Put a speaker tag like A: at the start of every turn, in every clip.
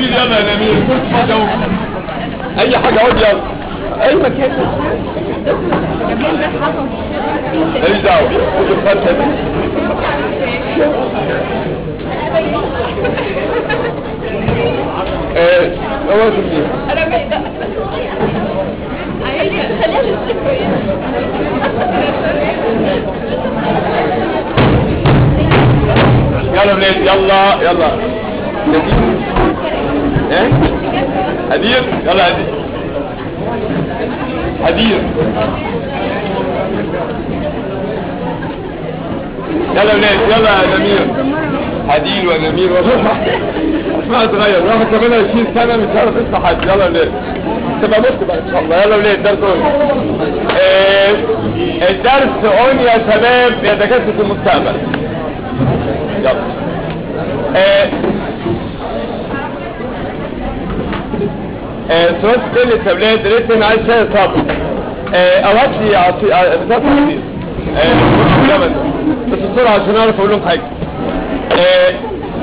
A: نبيل يلا يا نبيل كنت فاضي اهو اي حاجه اقعد يلا اي مكان ماليش دعوه خد الفتحه دي ايه هو مين
B: انا بعيدة خليها تشوف
A: يلا بلاد يلا يلا نجيب ايه هدير يلا هدير هدير يلا بلاد يلا يا نمير هدير ونمير وصفح اسمها تغير واحد كمان 20 سنة مش عارف اسمع حد يلا بلاد تبقى مت بقى ان شاء الله يلا بلاد درس اون آه، الدرس اون يا شباب يا دكاترة المستقبل يلا آه، آه، سؤال تاني يا اولاد ريتم عايز شاي صبر آه، او هات لي عصير آه، بتاع عصير آه، لبن بس بسرعه عشان اعرف اقول لهم حاجه آه،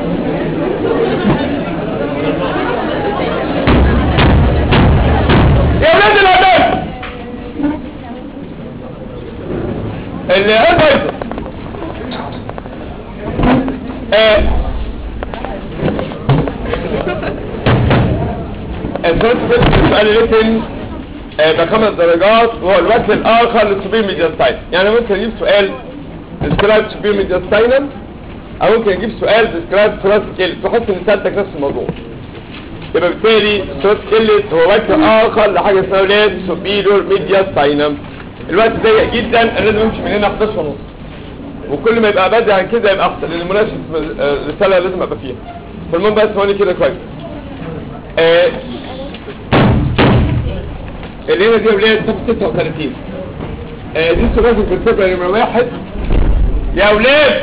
A: يا ولاد الادب اللي هو آه، السؤال السؤال ريتن بخمس درجات وهو الوجه الاخر للسوبر ميدياستاين يعني ممكن اجيب سؤال ديسكرايب سوبر ميدياستاينم او ممكن اجيب سؤال ديسكرايب ثلاث سكيل تحس ان سالتك نفس الموضوع يبقى بالتالي ثلاث سكيل هو وجه اخر لحاجه اسمها ولاد سوبيرور ميدياستاينم الوقت ضيق جدا انا لازم امشي من هنا 11 ونص وكل ما يبقى بدري عن كده يبقى احسن لان مناقشه الرساله لازم ابقى فيها فالمهم بس هوني كده كويس آه، الليله دي يا ولاد صف 36 آه، دي سؤال في الفبرة نمرة واحد يا ولاد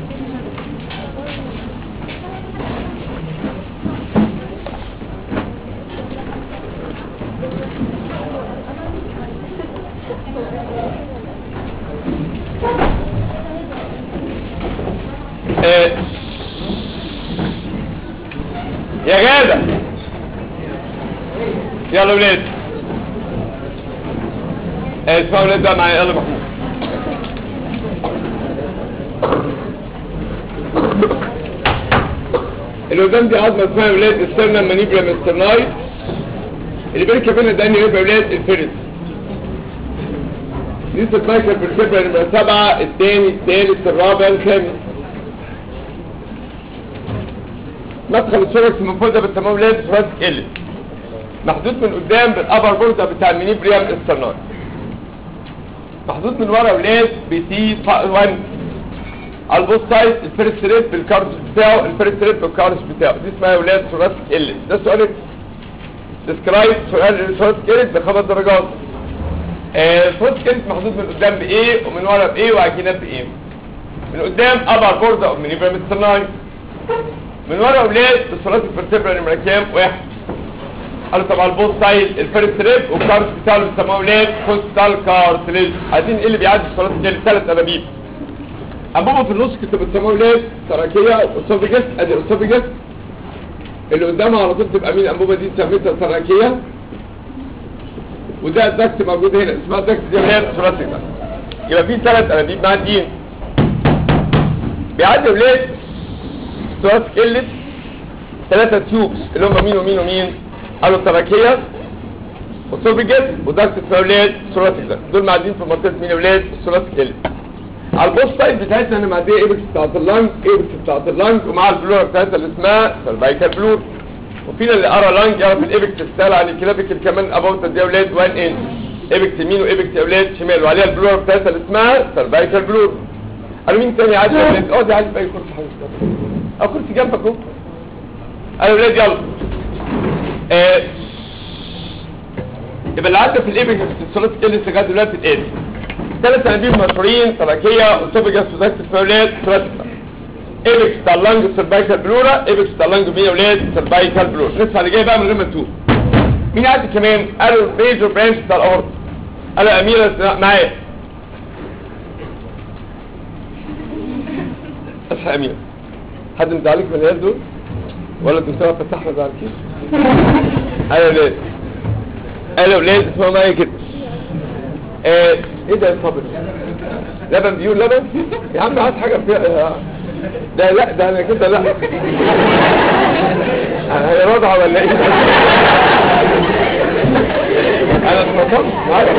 A: آه، يا جدع يلا ولاد آه، اسمعوا ولاد بقى معايا يلا محمود اللي قدام دي عظمه اسمها يا ولاد استرنا مانيبرا مسترناي اللي بيركب هنا ده يبقى يا ولاد الفيرس دي مايكل بالكبرى نمرة سبعة الثاني الثالث الرابع الخامس مدخل السوركس من فوق ده بالتمام ولاد فراس ال محدود من قدام بالابر بوردة بتاع المينيبريم استرناي محدود من ورا ولاد بتي 1 على البوست سايد الفيرست ريت بالكارس بتاعه الفيرست ريت بالكارس بتاعه دي اسمها ولاد ثلاث ال ده سؤال ديسكرايب سؤال ثلاث ال بخمس درجات آه ثلاث ال محدود من قدام بايه ومن ورا بايه وعجينات بايه من قدام ابر بوردة اوف مينيبريم استرناي من ورا ولاد الثلاثي الفرتبرا نمرة كام واحد قالوا طبعا البوست سايد الفيرست ريب والكارس بتاعه اللي بيسموه ولاد كوستال كارتليج عايزين ايه اللي بيعدي الثلاثي دي ثلاث انابيب انبوبه في النص كنت بتسموه ولاد تراكيه اسوفيجس ادي اسوفيجس اللي قدامها على طول تبقى مين الانبوبه دي سميتها تراكيه وده الدكت موجود هنا اسمها الدكت دي ولاد ثلاثي ده يبقى في ثلاث انابيب معديين بيعدي ولاد ثلاث قلة ثلاثة تيوبس اللي هم مين ومين ومين قالوا التراكية وسوفيجس ودكت الفاولاد ثلاثي ده دول معديين في منطقة مين ولاد ثلاث قلة على البوست سايد بتاعتنا انا معديه ايبكس بتاعت اللنج ايبكس بتاعت اللنج ومع البلورة بتاعتها اللي اسمها سيرفايكال بلور وفينا اللي قرا لانج يعرف الايبكس بتاعها عن الكلابيكال كمان اباوت دي اولاد 1 انش ايبكس يمين وايبكس اولاد شمال وعليها البلورة بتاعتها اللي اسمها سيرفايكال بلور قالوا مين تاني عادي يا اولاد اه دي عادي في اي كرسي حضرتك اه كرسي جنبك اهو قالوا ولاد يلا آه، يبقى اللي عدى في الايبكس في الثلاث كيلس لغايه دلوقتي اتقال ثلاث انابيب مشهورين تراكيه اوسوفيجاس ودكت فاولاد ثلاث ايبكس بتاع اللنج سيرفايكال بلورا ايبكس بتاع اللنج مين يا ولاد سيرفايكال بلورا نسمع اللي جاي بقى من غير ما نتوه مين عدى كمان قالوا الميجور برانش بتاع الاورط قالوا اميره معايا اصحى يا اميره حد متعلق من العيال دول ولا الدكتور فتح احمد على الكيس ايوه ولاد ايوه ولاد اسمعوا معايا كده آه، ايه ده يا صابر لبن بيقول لبن يا عم عايز حاجه فيها ده لا ده انا كده لا هي رضعه ولا ايه انا اتفضلت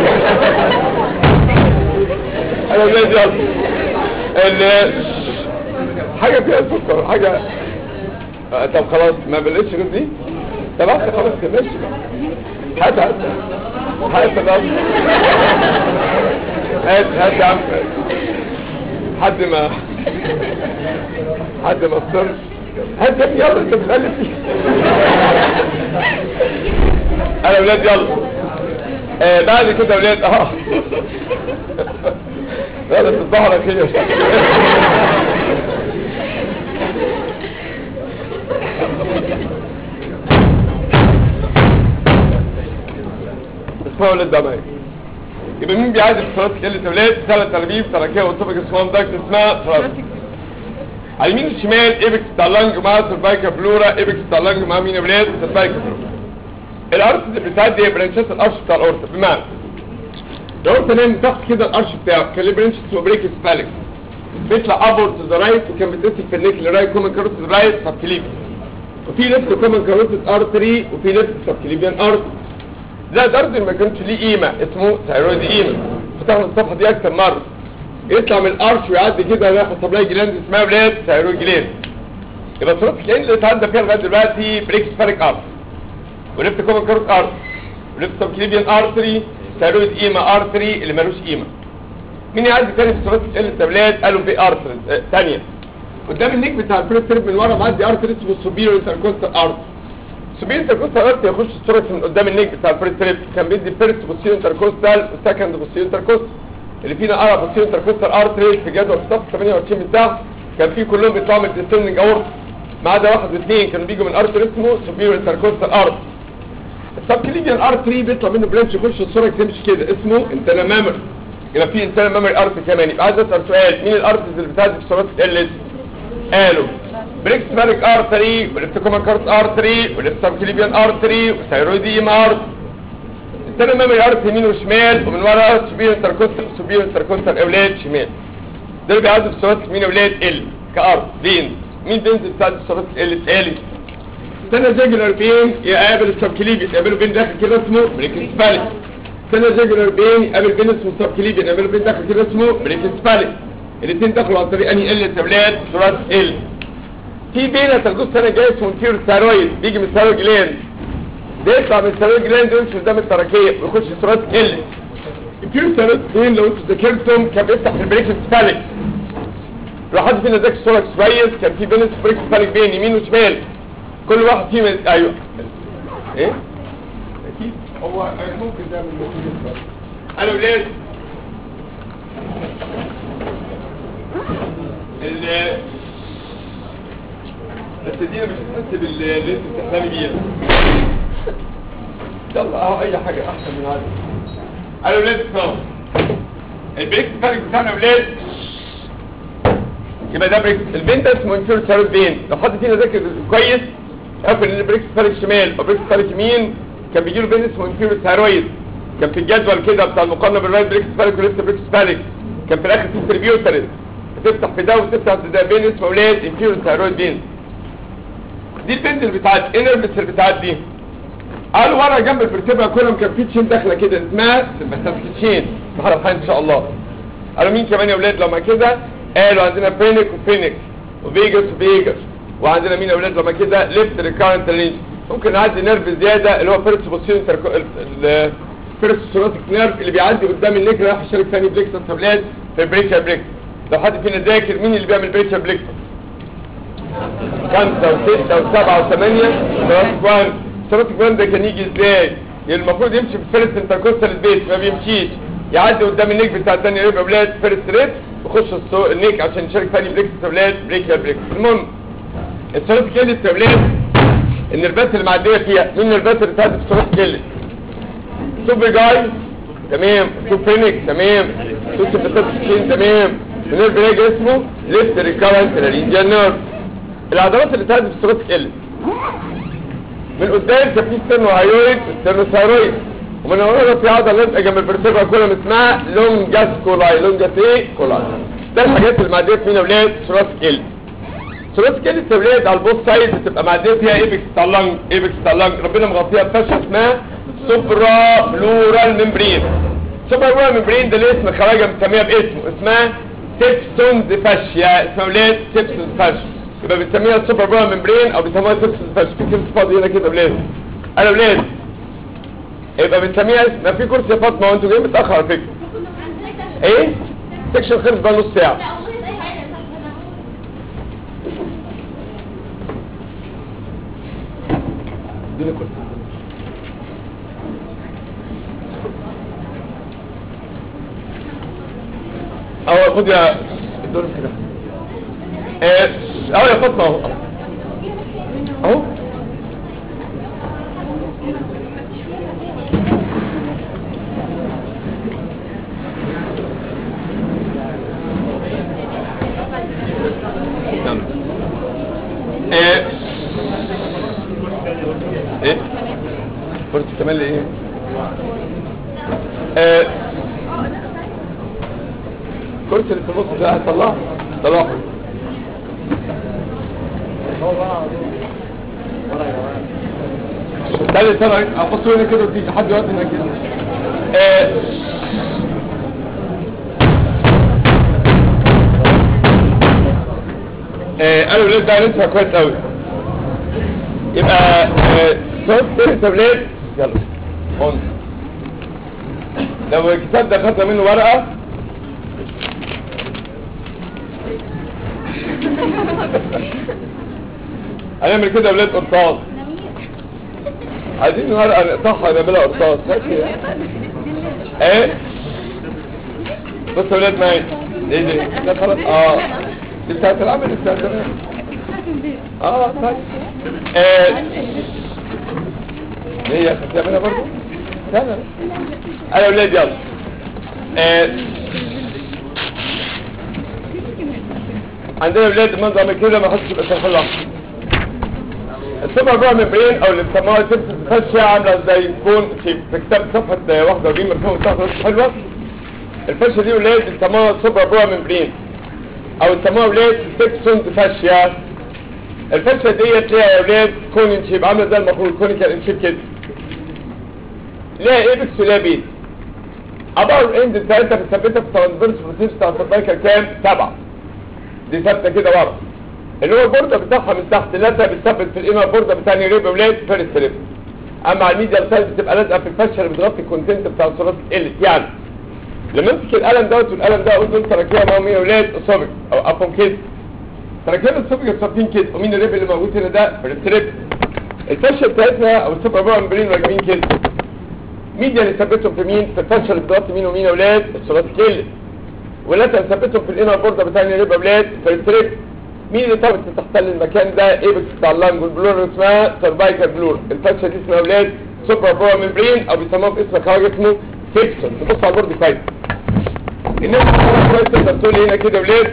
A: انا ولاد يلا ال حاجه فيها سكر حاجه آه، طب خلاص ما بلاش غير دي طب هات خلاص كده ماشي هات هات هات خلاص هات هات يا عم حد ما حد ما اصرش هات يا ابني يلا انت بتغلب فيه انا ولاد يلا آه بعد كده ولاد اه لا بس الظهر خير اسمها ولاد بقى معايا يبقى مين بيعادل صلاه قله ولاد ثلاث تربيب تركيه وطبق اسمها داكت اسمها صلاه على اليمين والشمال ايبكس بتاع اللنج مع سيرفايكا فلورا ايبكس بتاع اللنج مع مين يا ولاد سيرفايكا فلورا الارش اللي بتعدي برانشات الارش بتاع الاورتا بمعنى لو انت نايم تحت كده الارش بتاعك كان ليه برانش اسمه بريكس فالكس بيطلع ابورد تو ذا رايت وكان بيتمسك في النيك الرايت كومن كاروت رايت سبكليبي وفي ليفت كومن كاروت ارتري وفي ليفت سبكليبيان ارتري لا الارتري ما كانش ليه قيمه اسمه ثايرويد قيمه فتحنا الصفحه دي اكتر مره يطلع من الارش ويعدي كده ياخد سبلاي جلاند اسمها ولاد ثايرويد جلاند يبقى صوره الجلاند اللي اتعدى فيها لغايه دلوقتي بريكس فالك ارتري وليفت كومن كاروت ارتري وليفت سبكليبيان ارتري ثايرويد قيمه ارتري اللي ملوش قيمه مين يعدي تاني في صورة ال التابلات قالوا في ارتري آه، تانية قدام النيك بتاع الفيرست تريب من ورا معدي ارتري اسمه السوبيريور انتركوستال ارتري السوبيريور انتركوستال ارتري يخش الصورة من قدام النيك بتاع الفيرست تريب كان بيدي فيرست بوستيريور انتركوستال وسكند بوستيريور انتركوستال اللي فينا ارى بوستيريور انتركوستال ارتري في جدول في صفحه 28 بتاعه كان في كلهم بيطلعوا من الديسندنج اورت ما عدا واحد واثنين كانوا بيجوا من ارتري اسمه سوبيريور انتركوستال ارتري السبكليبيان ارتري بيطلع منه برانش يخش الصوره تمشي كده اسمه انتنا مامر يبقى في انتنا مامر ارت كمان يبقى عايز اسال سؤال مين الارتز اللي بتاعت في صورات ال قالوا بريكس مالك ارتري والابتكومان كارت ارتري والابتكومانكليبيان ارتري والثيرويديم ارت انتنا مامر ارت يمين وشمال ومن ورا سوبير انتركوستال سوبير انتركوستال اولاد شمال دول بيعدوا في صورات مين اولاد ال كارت بين مين بينزل بتاعت في صورات ال اتقالت سنة جاجلر بين يقابل السبكليبي يقابلوا بين داخل كده اسمه بريكس بالي سنة جاجلر بين يقابل بين اسمه السبكليبي يقابلوا بين داخل كده اسمه بريكس بالي الاثنين دخلوا عن طريق اني ال تابلات سرعة ال في بين هتاخدوه السنة الجاية اسمه انتيرو ثايرويد بيجي من الثايرويد جلاند ده يطلع من الثايرويد جلاند ويمشي قدام التركية ويخش سرعة ال انتيرو ثايرويد بين لو انتوا ذاكرتم كان بيفتح في البريكس بالي لو حد فينا ذاكر الصورة كويس كان في بين اسمه بريكس بالي بين يمين وشمال كل واحد فيهم ايوه ايه اكيد هو ممكن ده من انا ولاد ال بس دي مش هتحس باللي انت بتحلمي بيها يلا اهو اي حاجه احسن من هذا انا ولاد اسمعوا البريكس فارق بتاعنا ولاد يبقى ده بريكس البين ده اسمه انفيرور ثيرد بين لو حد فينا ذاكر كويس عارف ان البريكس فارق شمال او بريكس فارق يمين كان بيجي له بين اسمه انفيرور ثيرويد كان في الجدول كده بتاع المقارنه بين الرايت بريكس فارق وليفت بريكس فارق كان في الاخر في تريبيوترز بتفتح في ده وتفتح في ده بين اسمه اولاد انفيرور ثيرويد بين دي البنت اللي بتاعت انرفس اللي بتاعت دي قالوا ورا جنب الفرتبرا كلهم كان في تشين داخله كده اسمها سيمباثيك تشين بحر الحين ان شاء الله قالوا مين كمان يا اولاد لما كده قالوا عندنا فينيك وفينيك وفيجاس وفيجاس وعندنا مين يا اولاد لما كده ليفت ريكارنت رينج ممكن نعدي نيرف زياده اللي هو فيرست بوستيريور الفيرست سوناتيك نيرف اللي بيعدي قدام النيك رايح يشارك ثاني بليكسر تابلات في بريكشر بليكسر لو حد فينا ذاكر مين اللي بيعمل بريكشر بليكسر خمسة وستة وسبعة وثمانية سوناتيك وان سوناتيك وان ده كان يجي ازاي؟ المفروض يمشي في فيرست انتركوستال سبيس ما بيمشيش يعدي قدام النيك بتاع الثاني ريب اولاد فيرست ريب ويخش السو- النيك عشان يشارك ثاني بليكسر تابلات بريكشر بليكسر المهم الثلاث كيل التابلات النرفات اللي معديه فيها مين النرفات اللي بتاعت الثلاث كيل سوبر جاي تمام سوبرينيك تمام سوبرينيك تمام النيرف راجع اسمه ليفت ريكارنت لارينجيال نيرف العضلات اللي بتاعت الثلاث كيل من قدام كان في ستيرنوهايويد ستيرنوثايرويد ومن ورا في عضله لازقه جنب الفرتبرا كلها اسمها لونجاس كولاي لونجاس ايه كولاي ده الحاجات اللي معديه فينا ولاد ثلاث كيل ثلاث كيل التولاد على البوست سايد بتبقى معديه فيها ايبكس بتاع اللنج ايبكس بتاع اللنج ربنا مغطيها بفشه اسمها سوبرا بلورال ممبرين سوبرا بلورال ممبرين ده اللي اسم الخلايا بنسميها باسمه اسمها سيبسونز فاشيا اسمها ولاد سيبسونز فاشيا يبقى بنسميها السوبر بلورال ممبرين او بنسميها سيبسونز فاشيا في كلمه فاضي هنا كده ولاد انا ولاد يبقى بنسميها اسم ما في كرسي يا فاطمه وانتوا جايين متاخر على فكره ايه سكشن خلص بقى نص ساعه اديني كرسي اهو خد يا الدور كده ايه اهو يا فاطمه اهو اهو نعم. ايه ايه قلت كمان لي ايه ايه الكرسي اللي في النص ده هطلعه طلعه ده اللي سنة ابصوا هنا كده وتيجي لحد دلوقتي هنا كده ايه ايه انا ولاد ده ننسى كويس قوي يبقى ايه صوت تاني تابليت يلا اون لو الكتاب ده خدنا منه ورقة هنعمل كده يا ولاد قرطاس عايزين ورقة نقطعها نعملها قرطاس ماشي ايه بص يا ولاد معايا ايه دي ده خلاص اه دي بتاعت العمل دي بتاعت العمل اه طيب ايه ايه يا اخي تعملها برضه لا لا انا ولاد يلا آه. عندنا ولاد منظم كده ما حدش يبقى شايف الله السوبر بقى ممبرين او اللي بيسموها تبس الفاشية عاملة زي كون في في كتاب صفحة 41 مرسومة تحت رأس حلوة الفاشية دي ولاد بيسموها سوبر بقى ممبرين او يسموها ولاد سكسونز فاشية الفاشية ديت ليها يا ولاد كون شيب عاملة زي المفروض كونيكال انشيب كده ليها ايبكس وليها بيت ابر اند بتاعتها بتثبتها في الترانسفيرس بروسيس بتاع السبايكال كام سبعة دي ثابته كده ورا اللي هو البوردة بتاعها من تحت لازقه بتثبت في الانر بوردة بتاعني ريب ولاد فيرست ريب اما على الميديا سايز بتبقى لازقه في الفشه اللي بتغطي الكونتنت بتاع الثلاث الت يعني لما امسك القلم دوت والقلم ده اقول له تراكيه ما هو مين يا ولاد اسوبك او افهم كده تراكيه الاسوبك ثابتين كده ومين الريب اللي موجود هنا ده فيرست ريب الفشه بتاعتنا او السوبر بار مبرين راكبين كده ميديا اللي ثبتهم في مين في الفشه اللي بتغطي مين ومين يا ولاد الثلاث الت ولا تثبتهم في الانر بوردة بتاعني ريب اولاد فيرست ريب مين اللي طابت تحتل المكان ده ايبكس بتاع اللانج والبلور اسمها سيرفايكال بلور الفشه دي اسمها اولاد سوبر بورا ممبرين او بيسموها باسم خارج اسمه سيبسون تبص على البورد كويس الناس كويس تقدر تقول هنا كده اولاد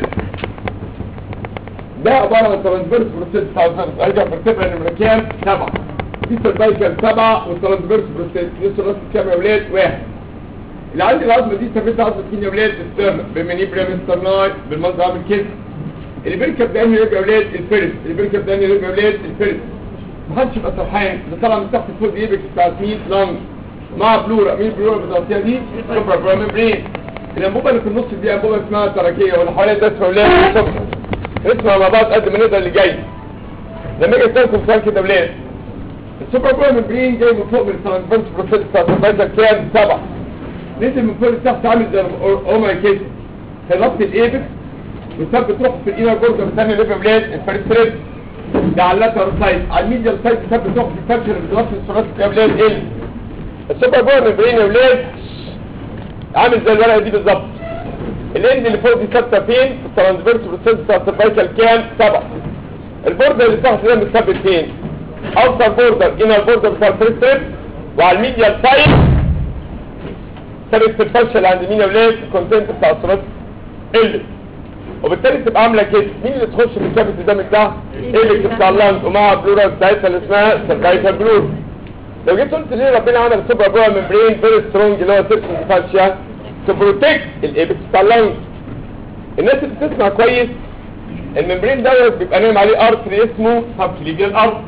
A: ده عباره عن ترانسفيرس بروسيس بتاع الفرس ارجع برتبها نمره كام؟ سبعه دي سيرفايكال سبعه والترانسفيرس بروسيس دي ثلاث كام يا اولاد؟ واحد اللي عندي العظمه دي ثبتها عظمه مين يا اولاد؟ السترنا بالمنيبريم سترناي بالمنظر عامل كده اللي بيركب ده انهي رجل يا اولاد الفرس اللي بيركب ده انهي رجل يا اولاد الفرس محدش يبقى سرحان ده طالع من تحت فوق دي ايبكس بتاع مين لانج مع بلورا مين بلورا بتغطيها دي سوبر برامبرين الانبوبه اللي في النص دي انبوبه اسمها تراكيه واللي حواليها ده اسمها اولاد سوبر اسمها مع بعض قد ما نقدر اللي جاي لما اجي اسالكم سؤال كده اولاد السوبر برامبرين جاي من فوق من الترانسفيرس بروسيس بتاع الفايتر كام سبعه نزل من فوق لتحت عامل زي اوما كده هيغطي الايبكس وثبت روحه في الانر بوردر بتاعنا ليفل بلاد الفيرست ريب ده على اللاتر سايد على الميديال سايد ثبت روحه في الفرش اللي بتغطي الثلاث يا بلاد ال السوبر بورد مبرين يا بلاد عامل زي الورقه دي بالظبط الاند اللي فوق دي ثابته فين في الترانسفيرس بروسيس بتاع السيرفايكال كام سبعه البوردر اللي تحت ده متثبت فين اوتر بوردر انر بوردر بتاع الفيرست ريب وعلى الميديال سايد ثابت في الفرشه اللي عند مين يا بلاد الكونتنت بتاع الثلاث ال وبالتالي تبقى عامله كده مين اللي تخش في الكافيتي ده من تحت ايبكس بتاع اللانج ومع بلورا بتاعتها اللي اسمها سيرفايكال بلور لو جيت قلت ليه ربنا عمل سوبر بورا ممبرين فيري سترونج اللي هو سيرفس فاشيا تو بروتكت الايبكس بتاع اللانج الناس اللي بتسمع كويس الممبرين دوت بيبقى نايم عليه ارتري اسمه سبكليفيال ارتري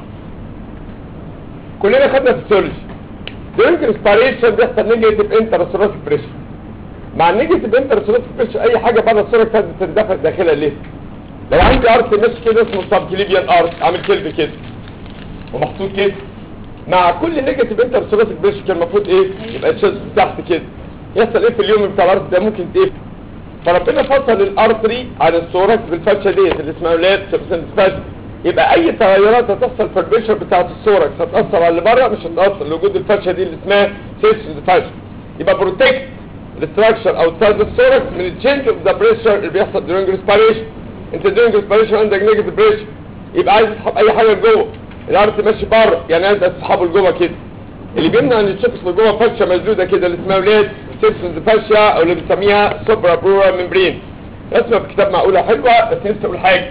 A: كلنا خدنا فيسيولوجي during respiration بيحصل نيجاتيف انترسوراتيك بريشر مع النيجاتيف انترسوراتيك بريشر اي حاجه بره السورك تندفع داخلها ليه لو عندي ارت ماشي كده اسمه سبكليفيال ارت عامل كلب كده ومحطوط كده مع كل نيجاتيف انترسوراتيك بريشر كان المفروض ايه يبقى تشد تحت كده يحصل ايه في اليوم بتاع الارت ده ممكن ايه فربنا فصل الارتري عن السورك بالفرشه ديت اللي اسمها ولاد سبسنت يبقى اي تغيرات هتحصل في البريشر بتاعت السورك هتاثر على اللي بره مش هتاثر لوجود الفرشه دي اللي اسمها سيرشن فرشه يبقى بروتكت الاستراكشر اوتسايد السورك من التشينج اوف ذا بريشر اللي بيحصل during respiration انت during respiration عندك نيجاتيف بريشر يبقى عايز تسحب اي حاجه لجوه الارض ماشي بره يعني عايز تسحبه لجوه كده اللي بيمنع ان الشخص لجوه فرشه مسدوده كده اللي اسمها ولاد سيرشن فاشيا او اللي بنسميها سوبرا برورا ممبرين رسمه في كتاب معقوله حلوه بس نفسي اقول حاجه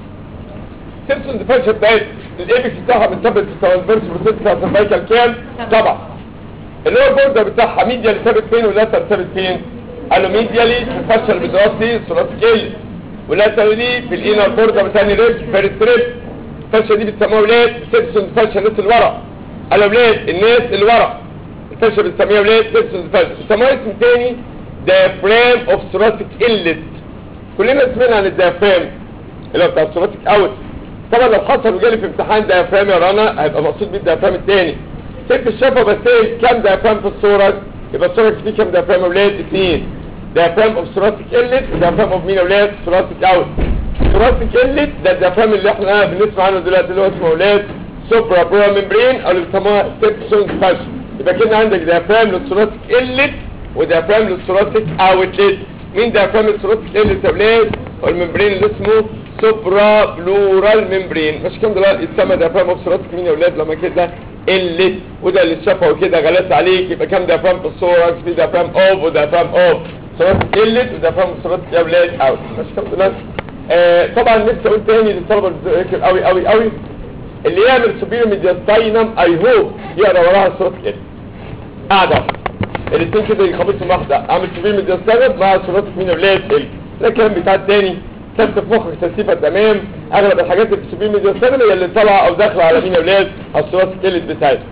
A: سيرشن فاشيا بتاعت الايبكس بتاعها بتثبت في الترانسفيرس بروسيس بتاع السيرفايكال كام طبعا اللي هو البوردر بتاعها ميديالي ثابت فين ولاتر ثابت فين قالوا ميديالي في الفاشيا اللي بتغطي ثلاثي ال ولاترالي في الانر بوردر بتاع ريب فيرست ريب الفاشيا دي بتسموها ولاد سيرشن فاشيا الناس اللي ورا قالوا ولاد الناس اللي ورا الفاشيا بتسميها ولاد سيرشن فاشيا بتسموها اسم تاني diaphragm of thoracic inlet كلنا سمعنا عن الديافرام اللي هو بتاع الثوراتيك اوت طبعا لو حصل وجالي في امتحان ديافرام يا رنا هيبقى مقصود بيه الديافرام الثاني سيف الشفه بس كام ديافرام في الثورك يبقى الثورك فيه كام ديافرام يا اولاد اثنين ديافرام اوف ثوراتيك انلت وديافرام اوف مين يا اولاد ثوراتيك اوت ثوراتيك انلت ده الديافرام اللي احنا بنسمع عنه دلوقتي اللي هو اسمه اولاد سوبرا برا ممبرين او اللي بيسموها سيبسون فاش يبقى كده عندك ديافرام للثوراتيك انلت وديافرام للثوراتيك اوتلت مين ديافرام الثوراتيك انلت يا اولاد هو الممبرين اللي اسمه سوبرا بلورال ممبرين مش كام دلوقتي يتسمى ديافرام اوف ثوراتيك مين يا اولاد لما كده انلت وده اللي اتشافه وكده غلس عليك يبقى كام ديافرام في الثوركس في ديافرام اوف وديافرام اوف ثوراتيك انلت وديافرام ثوراتيك يا اولاد اوت مش كام دلوقتي آه طبعا نفسي اقول تاني للطلبه اللي بتذاكر قوي قوي قوي اللي يعمل سوبيريور ميدياستاينم اي هوب يقرا وراها الثوراتيك انلت قاعده الاثنين كده يخبطوا واحده اعمل سوبيريور ميدياستاينم مع ثوراتيك مين يا اولاد ال ده الكلام بتاع التاني كانت في مخك ترتيبها تمام اغلب الحاجات اللي في سوبر ميديا سيرفي هي اللي طالعه او داخله على مين يا اولاد على الصورات الكلت بتاعتها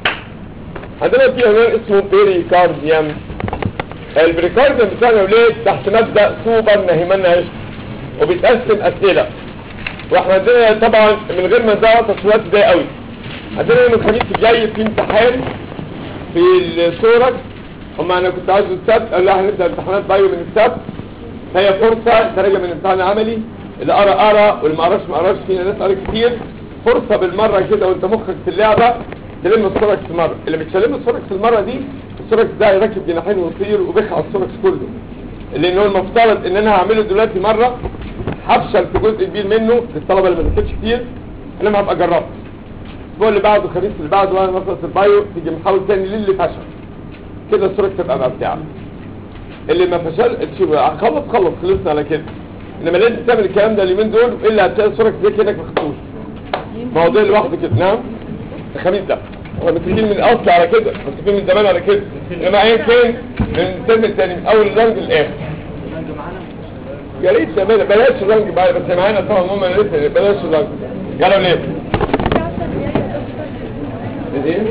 A: عندنا في عنوان اسمه بيريكارديوم البريكارديوم بتاعنا يا اولاد تحت مبدا سوبر نهيمان عشق وبيتقسم اسئله واحنا عندنا طبعا من غير ما نضيع وقت الوقت ده قوي عندنا يوم الخميس الجاي في امتحان في الصورة هم انا كنت عايزه السبت قال لا هنبدا امتحانات بايو من السبت هي فرصة تراجع من امتحان عملي اللي قرا قرا واللي ما قراش ما قراش فينا ناس قرا كتير فرصة بالمرة كده وانت مخك في اللعبة تلم السوركس مرة اللي مش هيلم السوركس المرة دي السوركس ده يركب جناحين ويطير وبيخ على السوركس كله لان هو المفترض ان انا هعمله دلوقتي مرة هفشل في جزء كبير منه للطلبة اللي ما ذاكرتش كتير انما هبقى جربت الاسبوع اللي بعده الخميس اللي بعده وانا نخلص البايو تيجي محاول تاني للي فشل كده السوركس تبقى ممتعة اللي ما فشل شوف خلص خلص خلصنا على كده انما لازم تعمل الكلام ده اليومين دول الا هتلاقي صورك زي كانك ما خدتوش مواضيع لوحده كده نعم الخميس ده احنا متفقين من الاصل على كده متفقين من زمان على كده انما ايا كان من الترم الثاني من اول الرنج للاخر يا ريت يا بلا- بلاش الرنج بقى بس معانا طبعا هم لسه بلاش الرنج قالوا ليه؟ ايه؟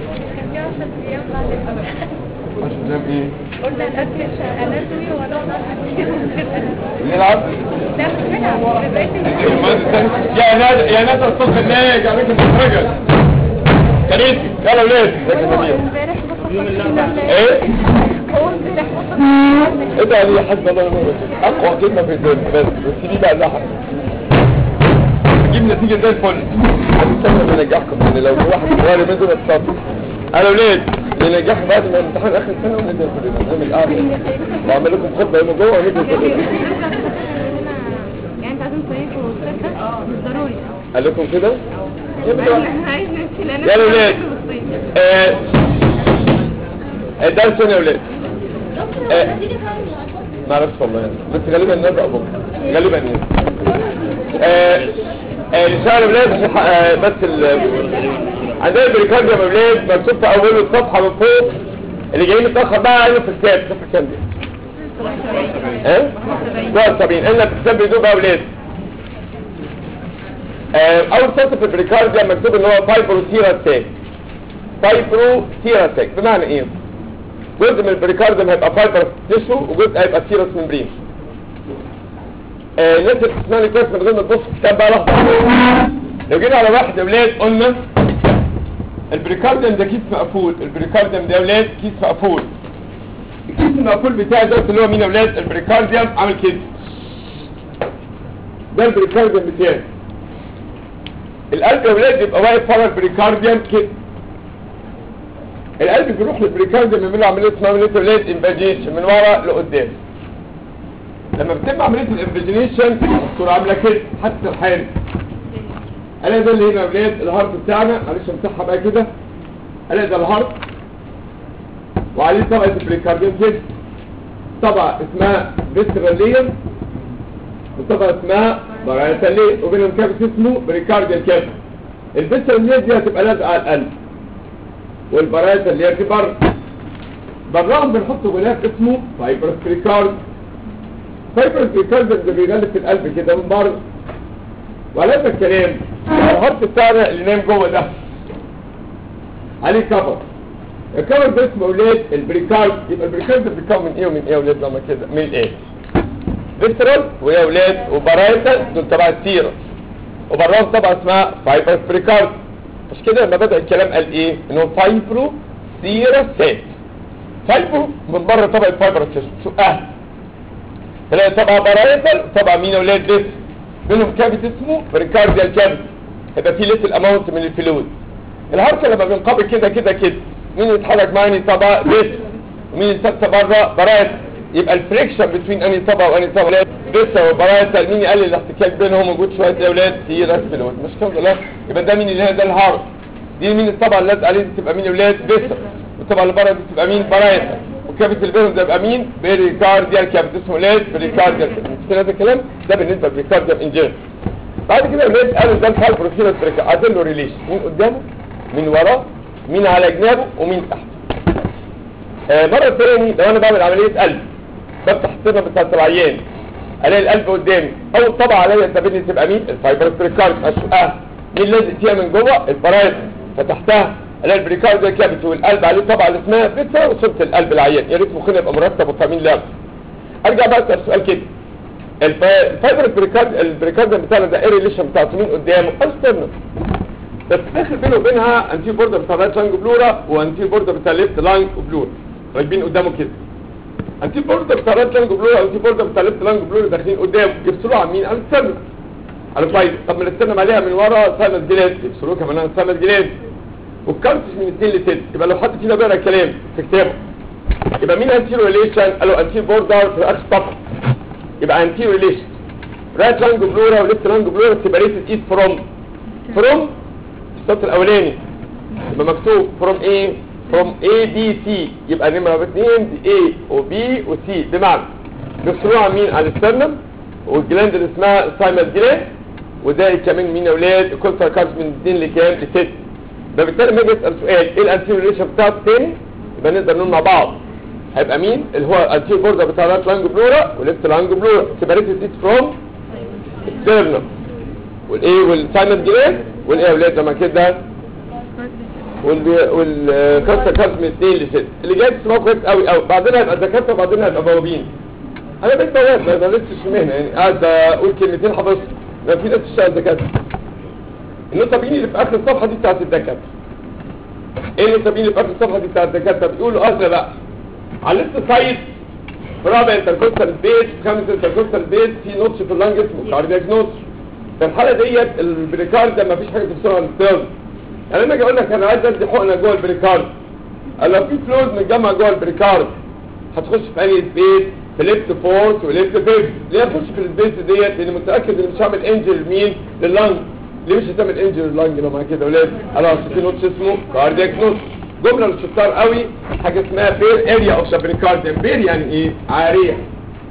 A: عشان نعمل ايه؟
B: قلنا الاكل اناتومي ولا
A: نلعب
B: لا مش بنلعب بقيت
A: المهندس الثاني يا نادر يا نادر الصبح النايج عليكم بالرجل كريسي يلا ولاد ازيك يا جميل
B: امبارح بص
A: ايه
B: هو امبارح بص
A: ايه ده دي حسب الله ونعم الوكيل اقوى كلمه في الدنيا بس بس دي بقى لها جيب نتيجه زي الفل هنستنى بنجاحكم يعني لو في واحد صغير منه بتصدق انا ولاد اللي نجح بعد ما الامتحان اخر السنه وندي كلنا نعمل قعده واعمل لكم خطه هنا جوه وندي كلنا
B: يعني انت عايزين تصيفوا الصيف ده مش ضروري
A: قال لكم كده جامد واحد.
B: عايز نمشي لان
A: يلا ولاد. آه، الدرس هنا يا ولاد آه، ما اعرفش والله يعني. بس غالبا نبدا بكره غالبا يعني آه آه نشتغل يا ولاد عشان ح- آه بس ال عندنا البريكارديوم يا ولاد مكتوب في اول الصفحه من فوق اللي جاي متاخر بقى عايزه في الكتاب صفحه كام دي؟ ها؟ 71 الا في الكتاب بيدوب بقى يا ولاد آه اول سطر في البريكارديوم مكتوب ان هو فايبروثيراتيك فايبروثيراتيك بمعنى ايه؟ جزء من البريكارديوم هيبقى فايبر تيشو وجزء هيبقى سيروس ممبرين آه الناس اللي بتسمعني كويس من غير ما تبص في الكتاب بقى لحظه لو جينا على واحد يا ولاد قلنا البريكارديوم ده كيس مقفول البريكارديوم ده يا ولاد كيس مقفول الكيس المقفول بتاعي ده اللي هو مين يا ولاد البريكارديوم عامل كده ده البريكارديوم بتاعي القلب يا ولاد بيبقى واقف ورا البريكارديوم كده القلب بيروح للبريكارديوم يعمل له عمليه اسمها عمليه يا ولاد امباجيشن من ورا لقدام لما بتتم عمليه الامباجينيشن تكون عامله كده حتى الحال انا ده اللي هنا يا ولاد الهارت بتاعنا معلش امسحها بقى كده انا ده الهارت وعليه طبقه البريكارديوم كده طبقه اسمها فيستراليوم وطبقه اسمها بارايتالي وبينهم كابس اسمه بريكارديال كابس الفيستراليوم دي هتبقى لازقه على القلب والبرايتا اللي هي في بره براهم بنحط غلاف اسمه فايبرس بريكارد فايبرس بريكارد ده بيغلف في القلب كده من بره وعلى هذا الكلام الهارت بتاعنا اللي نايم جوه ده عليه كفر الكفر ده اسمه اولاد البريكارد يبقى البريكارد ده بيتكون من ايه ومن ايه يا اولاد لما كده من ايه فيسترال ويا اولاد وبرايتا دول تبع السيرة وبراهم طبعا اسمها فايبرس بريكارد مش كده لما بدأ الكلام قال ايه انه فايبرو سيراسات فايبرو من بره طبقة فايبر شقها تلاقي طبقة برايتال طبقة مين يا اولاد ديس منهم كابت اسمه بريكارديال كابت يبقى فيه ليتل اماونت من الفلويد الهركة لما بينقبض كده كده كده مين يتحرك معاني طبقة ديس ومين يثبت بره برايتال يبقى الفريكشن بين انهي طبقة وانهي طبقة ديس وبرايتال مين يقلل الاحتكاك بينهم وجود شوية يا اولاد سيراس فلويد مش كده لا يبقى ده مين اللي هنا ده الهارت دي مين الطبقة اللي لازقة عليه دي تبقى مين يا اولاد ديس والطبقة اللي بره دي تبقى مين برايتال والكابت اللي بينهم ده يبقى مين بريكارديال كابت اسمه اولاد بريكارديال مش هذا الكلام ده بالنسبة للبريكارديال انجين بعد كده اولاد قالوا ده الفايبروسيرس بريكا عايزين له ريليشن مين قدامه مين وراه مين على جنابه ومين تحت آه مرة تاني لو انا بعمل عملية قلب بفتح السنة بتاعة العيان الاقي القلب قدامي اول طبعة عليا تبني تبقى مين الفايبرس بريكارد اشقها مين لازق فيها من جوه البرايد فتحتها الاقي البريكارد كابت والقلب عليه طبعة اللي اسمها بيتزا وصلت القلب العيان يا ريت مخنا يبقى مرتب وفاهمين لعب ارجع بقى اسال سؤال كده الف- الفايبر بريكارد البريكارد بتاعنا ده ايه ريليشن بتاعته مين قدامه استنى بس داخل بينه وبينها انتي بوردر بتاع الرايت لانج بلورا وانتي بوردر بتاع الليفت لانج بلورا راكبين قدامه كده انتي بوردر بتاع الرايت لانج بلورا وانتي بوردر بتاع الليفت لانج بلورا داخلين قدامه يفصلوه عن مين؟ عن السنة على الفايبر طب ما نستنى عليها من ورا سنة جلاد يفصلوه كمان عن سنة جلاد والكارتش من 2 ل 6 يبقى لو حد فينا بيقرا الكلام في كتابه يبقى مين انتي ريليشن؟ قالوا انتي بوردر في اخر صفحه يبقى انتي ريليشن رايت لانج بلورا وليفت لانج بلورا سيبريتد ايد فروم فروم السطر الاولاني يبقى مكتوب فروم ايه فروم اي بي سي يبقى نمره 2 دي اي وبي وسي بمعنى بيفصلوها عن مين على السترنم والجلاند اللي اسمها سايمال جلاند وده كمان مين يا اولاد الكونترا كارد من 2 لكام ل 6 ده بالتالي لما اجي اسال سؤال ايه الانتيريور ريليشن بتاعته تاني يبقى نقدر نقول مع بعض هيبقى مين اللي هو الانتيريور بوردر بتاع الرايت لانج بلورا وليفت لانج بلورا سيبريتد ايد فروم سترنم والايه والسايمال جلاند والايه يا اولاد لما كده والكاستر كارت من 2 ل 6 اللي جاي تسمعه كويس قوي قوي بعدين هيبقى دكاتره وبعدين هيبقى بوابين انا بقيت بواب ما لسه مهنه يعني قاعد اقول كلمتين حفظت ما في ناس تشتغل دكاتره النقطه بيني اللي في اخر الصفحه دي بتاعت الدكاتره ايه النقطه بيني اللي في اخر الصفحه دي بتاعت الدكاتره بيقولوا اصل بقى على الليست سايد في رابع انتركوستال بيت في خامس انتركوستال بيت في نوتش في اللانج اسمه كاردياك نوتش في الحاله ديت البريكارد ما فيش حاجه تفصلها عن الستيرن يعني انا اجي اقول لك انا عايز ادي حقنه جوه البريكارد قال لو في فلويد متجمع جوه البريكارد هتخش في انهي سبيس في ليفت فورس وليفت فيفت ليه اخش في السبيس ديت لاني متاكد ان مش هعمل انجل لمين لللنج ليه مش هتعمل انجل لللنج لو معاك كده ولاد خلاص في نوتش اسمه كاردياك نوتش جمله للشطار قوي حاجه اسمها بير اريا اوف ذا بريكارديوم بير يعني ايه عاريه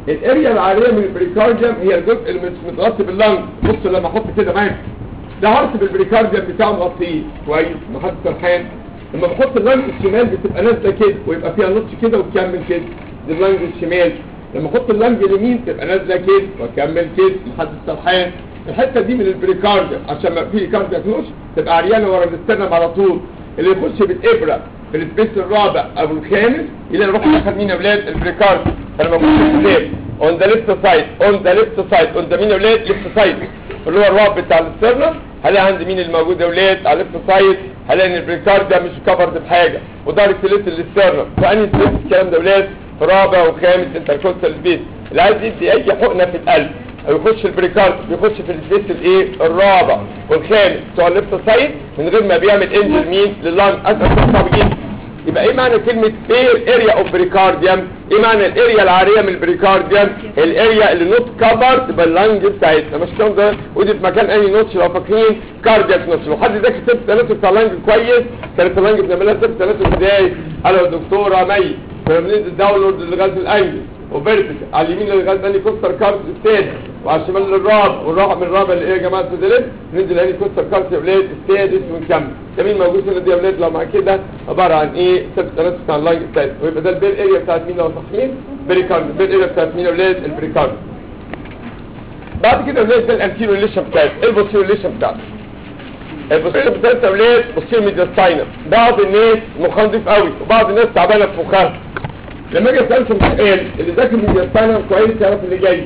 A: الاريا العاليه من البريكارديوم هي الجزء اللي مش متغطي باللنج بص لما احط كده معاك ده هرس بالبريكارديوم بتاعه مغطيه كويس محدش سرحان لما بحط اللنج الشمال بتبقى نازله كده ويبقى فيها نص كده وتكمل كده دي اللنج الشمال لما احط اللنج اليمين تبقى نازله كده واكمل كده محدش سرحان الحته دي من البريكارديوم عشان ما في كاردياك نوش تبقى عريانه ورا الاسترنم على طول اللي يخش بالابره في السبيس الرابع او الخامس الى نروح دخل مين يا اولاد البريكارديوم فلما بخش بالليل اون ذا ليفت سايد اون ذا ليفت سايد اون ذا مين يا اولاد ليفت سايد اللي هو الرابع بتاع الاسترنم هلاقي عندي مين الموجود يا اولاد على الليفت سايد هلاقي ان البريكارديوم مش كفرد بحاجه وده سلسله الاسترنم فاني سلسله الكلام ده يا اولاد في رابع وخامس انتركوستال سبيس اللي عايز يدي اي حقنه في القلب او يخش البريكارد بيخش في السبيس الايه الرابع والخامس بتوع الليفت سايد من غير ما بيعمل انجل مين لللانج اساسا صعب جدا يبقى ايه معنى كلمة ايه الاريا اوف بريكارديوم ايه معنى الاريا العارية من البريكارديوم الاريا اللي نوت كفرد باللنج بتاعتنا مش كده ده ودي في مكان اي نوتش لو فاكرين كاردياك نوتش لو حد ذاكر سبت ثلاثة بتاع اللنج كويس كانت اللنج بنعملها سبت ثلاثة ازاي قالوا يا دكتورة مي كنا بننزل داونلود لغاية الانجل وفيرتيكال على اليمين لغايه ثاني كوستر كارت الثاني وعلى الشمال للرابع والرابع من الرابع اللي ايه يا جماعه الفيدلت ننزل هاني كوستر كارت يا ولاد السادس ونكمل جميل موجود هنا دي يا ولاد لو مع كده عباره عن ايه سبت ثلاثه بتاع اللاين الثالث ويبقى ده البير اريا بتاعت مين لو صحيين بريكارد البير اريا بتاعت مين يا ولاد البريكارد بعد كده يا ولاد ده الانتيرو ريليشن بتاعت ايه البوستيرو ريليشن بتاعته البوستيرو بتاعت يا ولاد بوستيرو ميدياستاينر بعض الناس مخها نضيف قوي وبعض الناس تعبانه في مخها لما اجي اسالكم سؤال اللي ذاكر ميدياستاينر كويس يعرف اللي جاي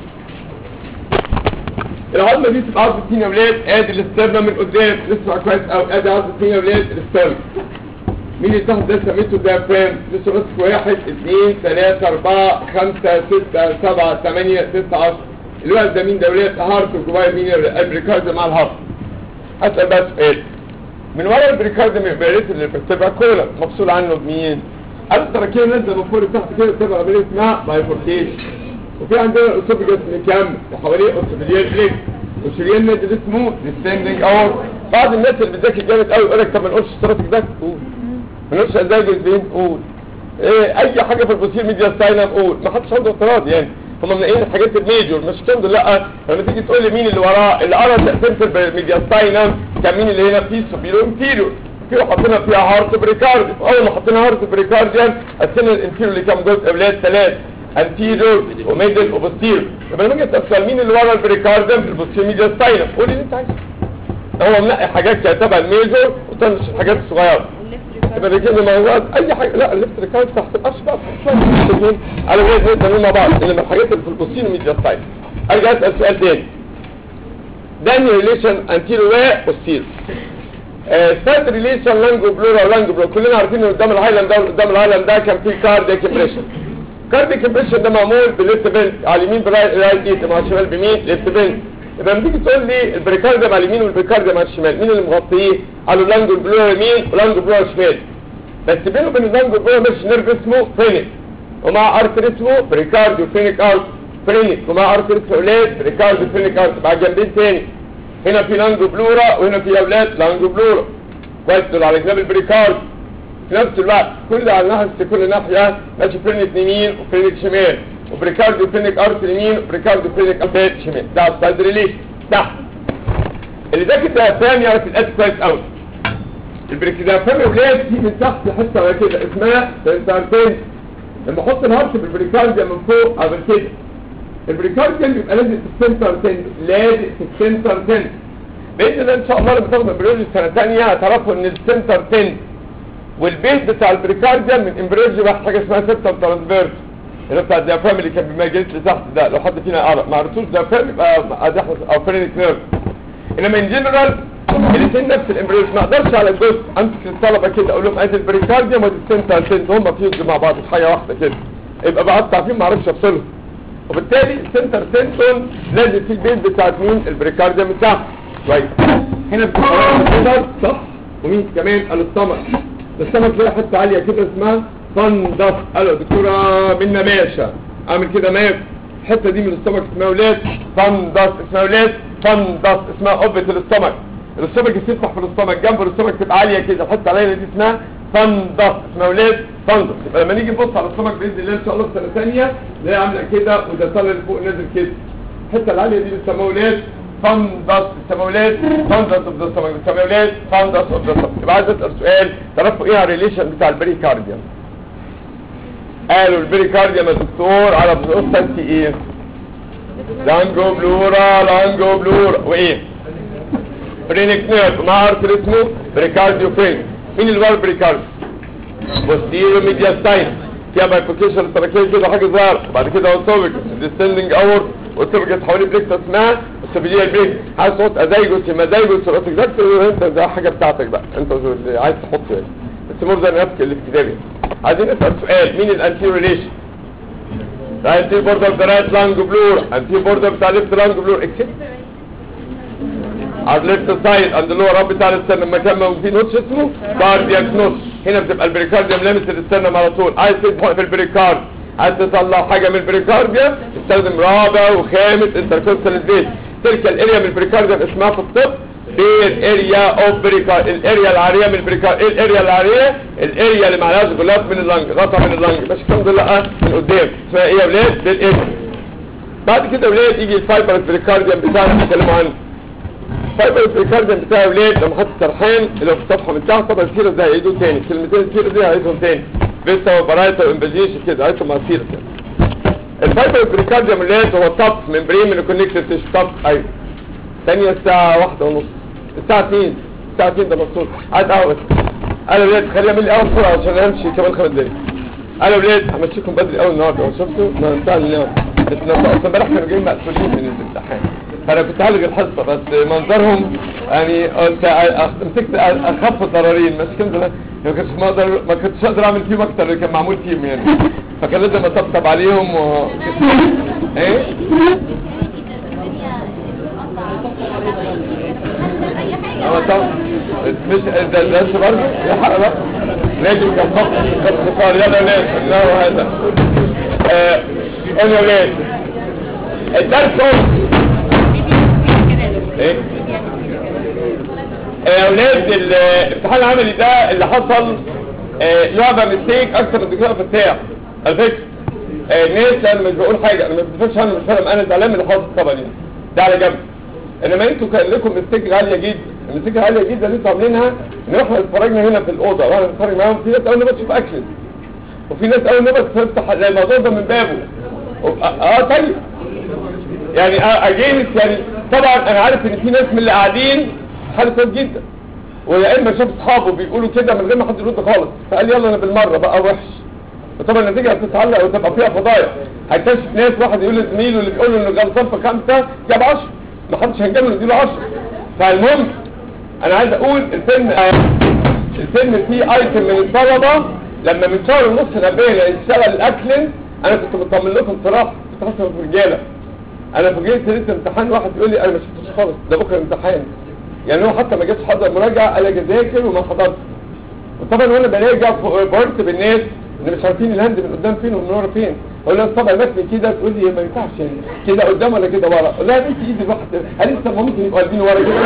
A: العظمه دي تبقى عظمه سين يا ولاد ادي الاسترنا من قدام اسمع كويس او ادي عظمه سين يا ولاد الاسترنا مين اللي تحت ده سميته ديافرام لسه بس واحد اثنين ثلاثة أربعة خمسة ستة سبعة ثمانية تسعة عشرة الوقت ده مين ده يا ولاد هارت وجوايا مين البريكارد مع الهارت هسأل بقى سؤال من ورا البريكارد من البريت اللي بتبقى كولا مفصول عنه بمين؟ قال التراكية نازله من فوق لتحت كده بتبقى عمليه اسمها بايفوركيشن وفي عندنا الاسوفجس مكمل وحواليه اسوفجيال ليك وشريان نازل اسمه ديستندنج اور بعض الناس اللي بتذاكر جامد قوي يقول لك طب ما نقولش اشتراطك ده قول ما نقولش ازاي البين قول ايه اي حاجه في البوستير ميديا ستاينم قول ما حدش عنده اعتراض يعني هم منقين الحاجات الميجور مش كده لا لما تيجي تقول لي مين اللي وراه اللي قرا تقسيمه الميديا ستاينم كان مين اللي هنا فيه سوبيرو انتيريور كده حطينا فيها هارت بريكارديوم اول ما حطينا هارت بريكارديوم قسمنا الانتيريور اللي كام جزء اولاد ثلاث انتيريور وميدل وبوستيريور يبقى لما جيت اسال مين اللي ورا البريكارديوم في البوستيريور ميديا ستاينم قول لي اللي انت عايزه هو منقي حاجات كاتبها الميجور وطنش الحاجات الصغيره يبقى ده كده مواد اي حاجه لا الليفت ريكارد تحت القش بقى شويه على وجه نقدر مع بعض انما الحاجات اللي في البوستيريور ميديا ستاينم ارجع اسال سؤال تاني ده ريليشن انتيريور وبوستيريور ثيرد ريليشن لانجو بلورا ولانجو بلورا كلنا عارفين ان قدام الهايلاند ده قدام الهايلاند ده كان فيه كاردياك امبريشن كاردياك امبريشن ده معمول بالليفت بنت على اليمين برايت ايد مع الشمال بمين ليفت بنت يبقى لما تيجي تقول لي البريكارديا على اليمين والبريكارديا على الشمال مين اللي مغطيه قالوا لانجو بلورا يمين ولانجو بلورا شمال بس بينه وبين اللانجو بلورا مش نيرف اسمه فينيك ومع ارتر اسمه بريكارديو فينيك ارت فينيك ومع ارتر اسمه اولاد بريكارديو فينيك ارت مع جنبين تاني هنا في لانجو بلورا وهنا في اولاد لانجو بلورا كويس دول على جناب البريكارد في نفس الوقت كل على ناحية كل ناحية ماشي فرنك يمين وفرنك شمال وبريكارد وفرنك ارت يمين وبريكارد وفرنك ارت شمال ده على السايد ريليشن تحت اللي ذاكر ده فاهم يعرف الاسم كويس قوي البريكارد ولاد في من تحت حته ولا كده اسمها سنترتين لما احط الهارت بالبريكارد من فوق قبل كده البريكارد بيبقى لازق في السنتر تن لازق في السنتر تن باذن الله ان شاء الله لما تاخدوا امبريولوجي سنه ثانيه هتعرفوا ان السنتر تن والبيت بتاع البريكارديوم من امبريولوجي بقى حاجه اسمها سيبتم ترانسفيرس اللي بتاع الديافرام اللي كان بيميل لتحت ده لو حد فينا قرا ما عرفتوش ديافرام يبقى ادحس او فرينك نيرف انما ان جنرال الاثنين نفس الامبريولوجي ما اقدرش على الجزء امسك الطلبه كده اقول لهم ادي البريكارديوم وادي السنتر تن هم فيوز مع بعض في حاجه واحده كده يبقى بعد تعرفين ما اعرفش افصلهم وبالتالي السنتر سنتون لازم في البيت بتاعت مين البريكارديوم بتاعه كويس هنا بتبقى صح ومين كمان قال السمك السمك ليه حته عاليه كده اسمها فندس قالوا دكتوره منا ماشا اعمل كده ماس الحته دي من السمك اسمها ولاد فندس اسمها ولاد فندس اسمها قبه الاستمك الاستمك بتفتح في الاستمك جنب الاستمك تبقى عاليه كده الحته العاليه دي اسمها فندس اسمها ولاد فندق يبقى لما نيجي نبص على السمك باذن الله ان شاء الله في سنه ثانيه نلاقي عامله كده وده طالع لفوق نازل كده الحته العاليه دي بيسموها ولاد فندس بيسموها ولاد فندس اوف ذا سمك بيسموها ولاد فندس اوف ذا سمك يبقى عايز اسال سؤال تعرفوا ايه الريليشن بتاع البريكارديوم قالوا البريكارديوم يا دكتور على بنقص انت ايه لانجو بلورا لانجو بلورا وايه برينك نيرف مع ارتر اسمه بريكارديو فرين مين اللي ورا البريكارديو بوستيريو ميدياستاين فيها بايفوكيشن التراكيه كده حاجه صغيره وبعد كده اوتوبيك ديستندنج اور اوتوبيك حوالي بريكتا اسمها السبيليه البريك عايز تحط ازايجوس مزايجوس اوتوكزاكت انت ده حاجه بتاعتك بقى انت اللي عايز تحطه يعني بس مور ذان نفسك اللي في كتابي عايزين نسال سؤال مين الانتيرو ريليشن الانتيرو بوردر بتاع رايت لانج بلور انتيرو بوردر بتاع ليفت لانج بلور اكسبت على الليفت سايد عند اللي هو رب بتاع السنه المكان ما في نوتش اسمه كاردياك نوتش هنا بتبقى البريكارديوم لامس السنه على طول عايز تدخل في البريكارد عايز تطلع حاجه من البريكارديوم تستخدم رابع وخامس انتركوستال سبيس تلك الاريا من البريكارديوم اسمها في الطب بير اريا اوف بريكارد الاريا العاريه من البريكارد ايه الاريا العاريه الاريا اللي معلهاش غلاف من اللنج غطا من اللنج مش الكلام ده لا من قدام اسمها ايه يا ولاد دي الاريا بعد كده يا ولاد يجي الفايبر البريكارديوم بتاعنا بنتكلموا عنه فايبر البريكارديوم بتاع ولاد لما حط سرحان اللي في الصفحه من تحت طبعا السيره ده هيعيدوا تاني كلمتين السيره دي هيعيدهم تاني فيستا وبرايتا وامباجيش كده هيعيدهم مع السيره تاني الفايبر البريكارديوم ولاد هو طب ممبرين من الكونكتيف تيشو طب ايوه ثانيه الساعه واحدة ونص الساعه 2 الساعه 2 ده مبسوط عايز قهوه بس انا ولاد خليها من لي قهوه بسرعه عشان امشي كمان خمس دقايق انا ولاد همشيكم بدري قوي النهارده لو شفتوا ما بتاع النوم بس اصلا امبارح كانوا جايين مقفولين من الامتحان فانا كنت هلغي الحصه بس منظرهم يعني قلت أخ- مسكت اخف ضررين مش كده ما كنتش ما اقدر ما كنتش اقدر اعمل فيهم اكتر اللي كان معمول فيهم يعني فكان لازم اطبطب عليهم و... ايه اما طب مش ده ده انت برضه يا حق بقى راجل كان فقط كان خسار يلا ناس لا هذا آه قول يا ولاد الدرس هو ايه يا اولاد الامتحان العملي ده اللي حصل آه، لعبه مستيك اكتر من الدكتور فتاح على فكره آه، الناس انا مش بقول حاجه انا ما بتفكرش عنه مش فاهم انا زعلان من اللي حصل طبعا يعني ده على جنب انما انتوا كان لكم مستيك عاليه جدا المستيك العاليه جدا اللي انتوا عاملينها ان احنا اتفرجنا هنا في الاوضه وانا بتفرج معاهم في ناس اول ما بتشوف اكل وفي ناس اول ما بتفتح زي الموضوع ده من بابه اه آه، طيب يعني اجينس يعني طبعا انا عارف ان في ناس من اللي قاعدين حاله كويس جدا ويا اما شاف اصحابه بيقولوا كده من غير ما حد يرد خالص فقال يلا انا بالمره بقى وحش وطبعا النتيجه هتتعلق وتبقى فيها فضايح هيكتشف ناس واحد يقول لزميله اللي بيقول له انه غلطان في خمسه جاب 10 ما حدش هيجامله يديله 10 فالمهم انا عايز اقول الفيلم آه، الفيلم فيه ايتم من الطلبه لما من شهر ونص نبهنا يشتغل الاكلن انا كنت مطمن لكم صراحه كنت حاسس في رجاله انا فوجئت لسه امتحان واحد يقول لي انا ما شفتش خالص ده بكره امتحان يعني هو حتى ما جاش حضر مراجعه قال اجي اذاكر وما حضرتش وطبعا وانا براجع برت بالناس اللي مش عارفين الهند من قدام فين ومن ورا فين اقول لها طبعا مكني كده تقول لي ما ينفعش يعني كده قدام ولا كده ورا اقول لها انت ايدي واحده هل لسه ما ممكن يبقوا قلبين ورا كده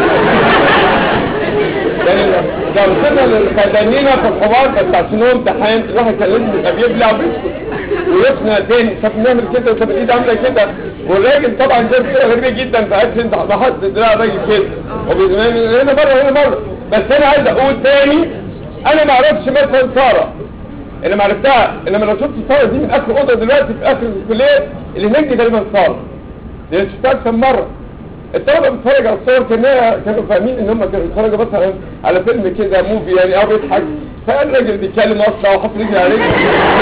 A: يعني لو وصلنا للفنانين في الحوار بتاع شنو امتحان الواحد كان لازم يبقى بيبلع وبيسكت ويقنع تاني طب نعمل كده طب الايد عامله كده والراجل طبعا جاب كده غريبه جدا فقالش انت لاحظت دراع الراجل كده وبيزمان هنا مره هنا مره بس انا عايز اقول تاني انا ما اعرفش مثلا ساره انا ما عرفتها انما لو شفت ساره دي من اخر اوضه دلوقتي في اخر الكليه اللي هناك دي غالبا ساره دي أنا شفتها اكتر مره الطلبه بتتفرج على الصور كانوا كانوا فاهمين ان هم كانوا بيتفرجوا بس على على فيلم كده موفي يعني او بيضحك فالراجل بيتكلم اصلا وحط رجلي على رجلي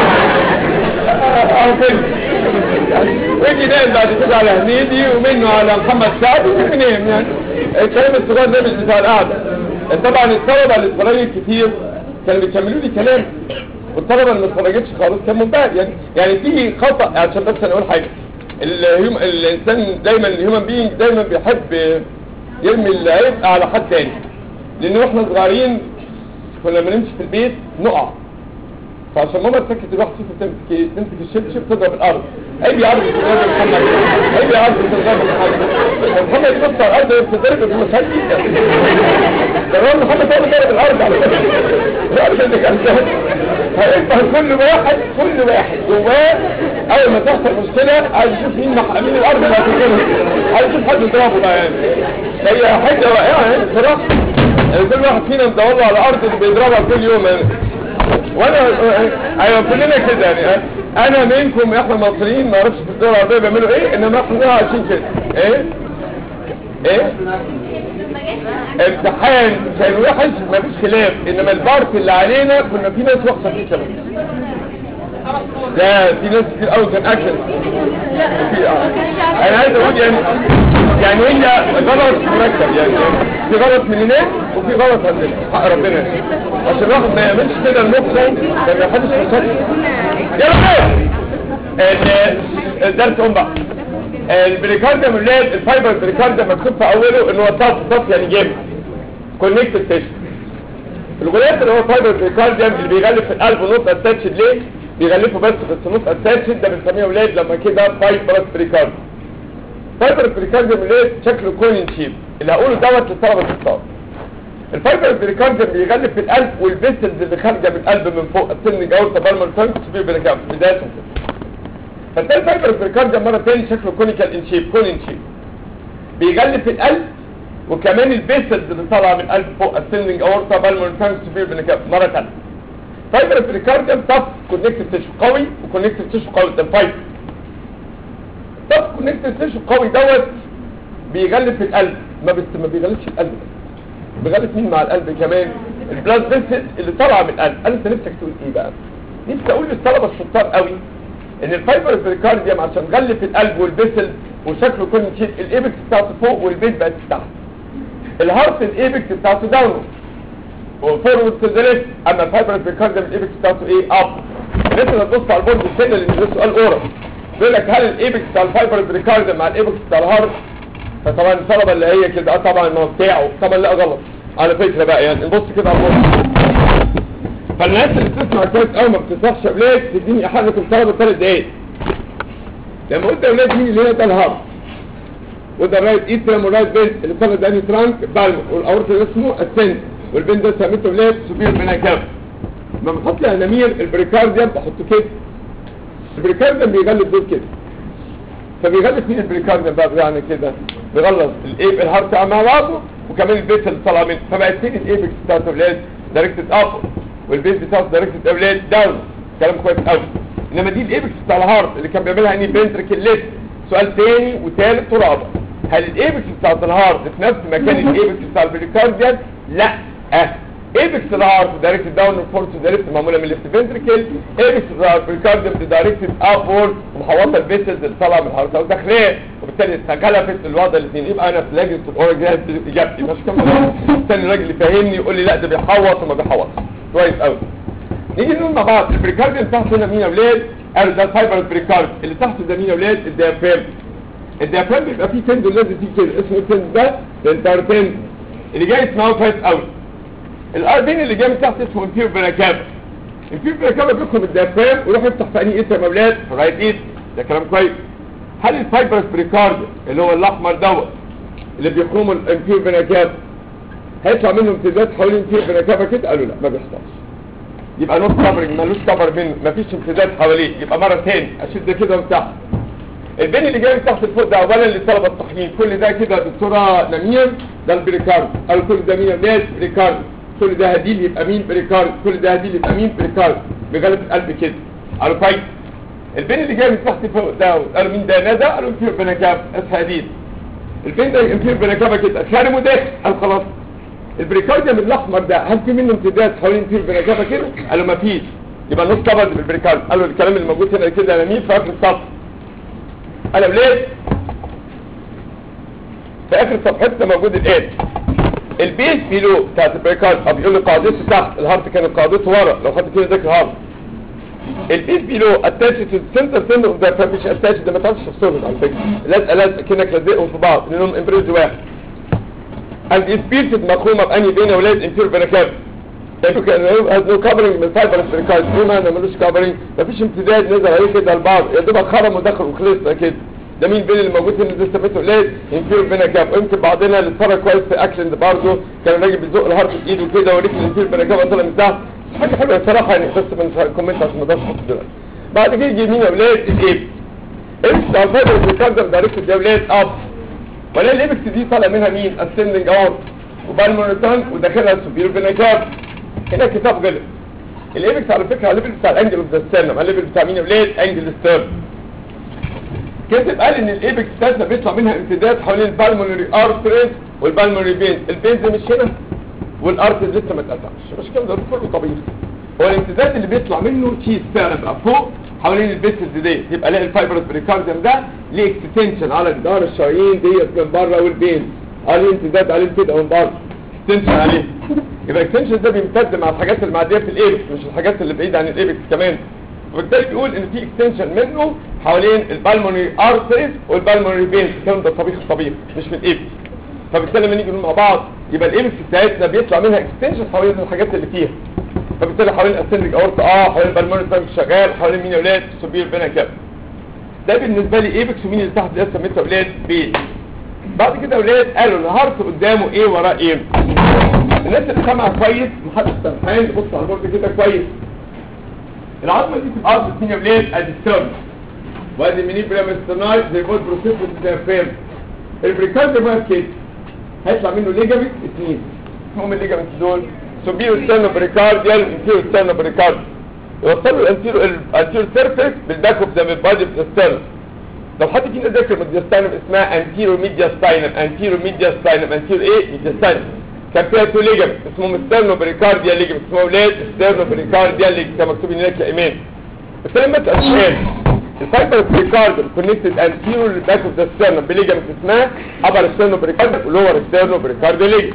A: اه فيلم ويجي نايم بعد كده على هنيدي ومنه على محمد سعد وينام يعني الكلام الصغير ده مش بتاع القعده طبعا الطلبه اللي اتفرجت كتير كانوا بيكملوا لي كلام والطلبه اللي ما اتفرجتش خالص كان منبهر يعني يعني في خطا عشان بس انا اقول حاجه الهيوم الانسان دايما الهيومن بينج دايما بيحب يرمي العيب على حد تاني لان واحنا صغيرين كنا لما نمشي في البيت نقع فعشان ماما تسكت الواحد فيكم تمسك ايه تمسك الشبشب تضرب الارض اي بيعرض في الراجل محمد اي بيعرض في الراجل محمد محمد يبص على الارض يتضرب في مسهل جدا ده الراجل محمد هو اللي ضرب الارض على فكره الارض اللي كان ده يبقى كل واحد كل واحد جواه اول ما تحصل مشكله عايز يشوف مين مح- مين الارض اللي هتجيبها عايز يشوف حد يضربه بقى يعني هي حاجه رائعه يعني بصراحه يعني كل واحد فينا مدور له على الارض اللي بيضربها كل يوم يعني وانا ايوه كلنا كده يعني انا منكم احنا مصريين ما اعرفش في الدول العربيه بيعملوا ايه انما احنا عايشين كده ايه ايه امتحان كان وحش مفيش خلاف انما البارت اللي علينا كنا في ناس وحشه فيه كمان لا في ناس كتير قوي كان اكشن في اه انا عايز اقول يعني يعني هي غلط مركب يعني في غلط من هناك وفي غلط عندنا حق ربنا يعني. عشان الواحد ما يعملش كده المخ ما يحدش مشاكل يلا بيه الدرس ام بقى البريكارديوم اللي الفايبر البريكارديوم مكتوب في اوله ان هو طف طف يعني جيم كونكتد تيشن الغلاف اللي هو فايبر بريكارديوم اللي بيغلف في القلب ونص اتاتشد ليه بيغلفه بس بس نص اتاتشد ده بنسميه ولاد لما كده فايبر بريكارديوم فايبر بريكارديوم اللي شكله كوين شيب اللي هقوله دوت للطلبه الكتاب الفايبر بريكارديوم بيغلف في القلب والفيسلز اللي خارجه من القلب من فوق السن جاور تبرمر تانك سبير بريكارديوم بدايه كده فتلاقي الفايبر بريكارديوم مره تاني شكله كونيكال ان شيب كون ان شيب بيغلف في القلب وكمان الفيسلز اللي طالعه من القلب فوق السندنج اورتا بالمون تانك سبير بريكارديوم مره ثانيه فايبر بريكارديوم طف كونكتيف تيشو قوي وكونكتيف تيشو قوي ده الفايبر طف كونكتيف تيشو قوي دوت بيغلف في القلب ما بس ما بيغلفش القلب بس بيغلف مين مع القلب كمان البلاد فيسل اللي طالعه من القلب انا انت نفسك تقول ايه بقى نفسي اقول للطلبه الشطار قوي ان الفايبر بريكارديوم عشان غلف القلب والبسل وشكله كل شيء الايبكس بتاعته فوق والبيت بقت تحت الهارت الايبكس بتاعته داون وفورورد تو ذا ليفت اما الفايبر بريكارديوم الايبكس بتاعته ايه اب انت لما تبص على البورد الثاني اللي ده سؤال اورا بيقول لك هل الايبكس بتاع الفايبر بريكارديوم مع الايبكس بتاع الهارت فطبعا الطلبه اللي هي كده اه طبعا ما هو بتاعه طبعا لا غلط على فكره بقى يعني نبص كده على البورد فالناس اللي بتسمع كويس قوي ما بتسمعش اولاد تديني احد الطلبه ثلاث دقايق لما قلت يا اولاد مين اللي هنا ده الهارت وده الرايت ايترم والرايت بنت اللي طلع ده ترانك بالم والاورت اللي اسمه السنت والبنت ده سميته اولاد سوبير بناكام لما بحط لي انامير البريكارديوم بحطه كده البريكارديوم بيغلف دول كده فبيغلف مين البريكارديوم بقى يعني كده بيغلظ الايب الهارت مع بعضه وكمان البيت اللي طالع منه فبقت فين الايبكس بتاعته اولاد دايركتد اب والبيت بتاعته دايركتد اولاد داون كلام كويس قوي انما دي الايبكس بتاع الهارت اللي كان بيعملها اني بنتركل ليست سؤال تاني وثالث ورابع هل الايبكس بتاعت الهارت في نفس مكان الايبكس بتاع البريكارديال لا اه ايبكس الهارت دايركت داون فورس دايركت معموله من الليفت فنتركل ايبكس بتاع البريكارديال دايركت ابورد ومحوطه الفيسلز اللي طالعه من الهارت او داخليه وبالتالي تغلفت الوضع الاثنين يبقى انا في لجنه الاورجنال اجابتي مش كمان الثاني الراجل اللي فاهمني يقول لي لا ده بيحوط وما بيحوطش كويس قوي نيجي نقول مع بعض البريكارديال تحت هنا مين يا اولاد قالوا ده الفايبر بريكارد اللي تحته ده مين يا اولاد الديافرام الديافرام بيبقى فيه تندو لازم فيه كده اسمه التندو ده الانترتند اللي جاي اسمه كويس قوي الاربين اللي جاي من تحت اسمه انفير براكابا انفير براكابا بيخرج الديافرام ويروح يفتح في انهي اسم يا اولاد في الرايت ايد ده كلام كويس هل الفايبر بريكارد اللي هو الاحمر دوت اللي بيخرموا الانفير براكابا هيطلع منه امتداد حوالين انفير براكابا كده قالوا لا ما بيحصلش يبقى نوت كفرنج ملوش كفر منه مفيش امتداد حواليه يبقى مره تاني اشد كده من تحت البين اللي جاي من تحت لفوق ده اولا لطلبه التحليل كل ده كده دكتوره نمير ده البريكارد قالوا كل ده مين ناس بريكارد كل ده هديل يبقى مين بريكارد كل ده هديل يبقى مين بريكارد بغلب القلب كده قالوا كويس البين اللي جاي من تحت لفوق ده قالوا مين ده ندى قالوا انفير بنكاب اسمها هديل البين ده انفير بنكابه كده خارم وداخل قال خلاص البريكارديوم الاحمر ده هل في منه امتداد حوالين فيه البريكابه كده قالوا ما فيش يبقى نص كفر بالبريكارد قالوا الكلام اللي موجود هنا كده انا مين في اخر الصف قالوا ليه في اخر صفحتنا موجود الان البيس بيلو بتاعت البريكارد اه بيقول لي قاعدته تحت الهارت كانت قاعدته ورا لو خدت كده ذاكر هارت البيس بيلو اتاتش تو السنتر سن اوف ذا مش اتاتش ده ما تعرفش تفصلهم على فكره لازقه لازقه كانك لازقهم في بعض لانهم امبريز واحد and is pierced مقومة بأني بين أولاد انفير بنكاب شايفوا كان has no covering من فايبر سبريكايد ايه معنى ملوش covering مفيش امتداد نزل عليه كده البعض يا دوبك خرم ودخل وخلصنا كده ده مين بين اللي موجود هنا ده استفدته اولاد انفير بنكاب ويمكن بعضنا اللي اتفرج كويس في اكشن برضه كان الراجل بيزق الهارت بايده كده ورجل الانفير بنكاب طلع من تحت حاجه حلوه الصراحه يعني بس من كومنت عشان ما اقدرش احط دلوقتي بعد كده يجي مين يا اولاد الايبكس ايبكس بتاع الفايبر بريكارديوم دايركت يا اولاد اب ولا الايبكس دي طالع منها مين اسندنج اورت وبالمونري تانك وداخلها السوبير فينيكار هنا كتاب غلط الايبكس على فكره على الليفل بتاع الانجل اوف ذا ستيرنم على الليفل بتاع مين يا اولاد انجل ستيرن كاتب قال ان الايبكس بتاعتنا بيطلع منها امتداد حوالين البالمونري ارتريز والبالمونري فين الفينز مش هنا والارتريز لسه ما اتقطعش مش كده ده كله طبيعي هو الامتداد اللي بيطلع منه تشيز فعلا بقى فوق حوالين البيسلز ديت يبقى الاقي الفايبرس بريكارديوم ده ليه اكستنشن على جدار الشرايين ديت من بره والبين عليه امتداد عليه كده من بره اكستنشن عليه يبقى الاكستنشن ده بيمتد مع الحاجات اللي معديه في الايبكس مش الحاجات اللي بعيده عن الايبكس كمان وبالتالي بيقول ان في اكستنشن منه حوالين البالمونري ارتريز والبالمونري فينز الكلام ده طبيخ طبيخ مش من الايبكس فبالتالي لما نيجي نقول مع بعض يبقى الايبكس بتاعتنا بيطلع منها اكستنشن حوالين الحاجات اللي فيها فبالتالي حوالين الاسندج اورت اه حوالين البالمونري تانك شغال حوالين مين يا اولاد سوبير فينا كاب ده بالنسبه لي ايبكس ومين اللي تحت ده سميته اولاد بي بعد كده اولاد قالوا الهارت قدامه ايه وراه ايه الناس اللي سامعه كويس محدش سامحان بص على البورد كده كويس العظمه دي في الارض اثنين يا اولاد ادي السيرم وادي ميني برامستنايت زي بول بروسيس والديافرام البريكارد بقى كده هيطلع منه ليجامنت اثنين هم الليجامنت دول سوبيرو ستيرنو بريكارديال انتيرو ستيرنو بريكارد يوصلوا الانتيرو الانتيرو سيرفيس بالباك اوف ذا بادي في الستيرنو لو حد فينا ذاكر ميدياستاينم اسمها انتيرو ميدياستاينم انتيرو ميدياستاينم انتيرو ايه ميدياستاينم كان فيها تو ليجمنت اسمهم ستيرنو بريكارديال ليجمنت اسمهم ولاد ستيرنو بريكارديال ليجمنت كان مكتوب هناك يا ايمان بس لما تسال سؤال الفايبر بريكارديال كونكتد انتيرو للباك اوف ذا ستيرنم بليجمنت اسمها ابر ستيرنو بريكارديال ولور ستيرنو بريكارديال ليجمنت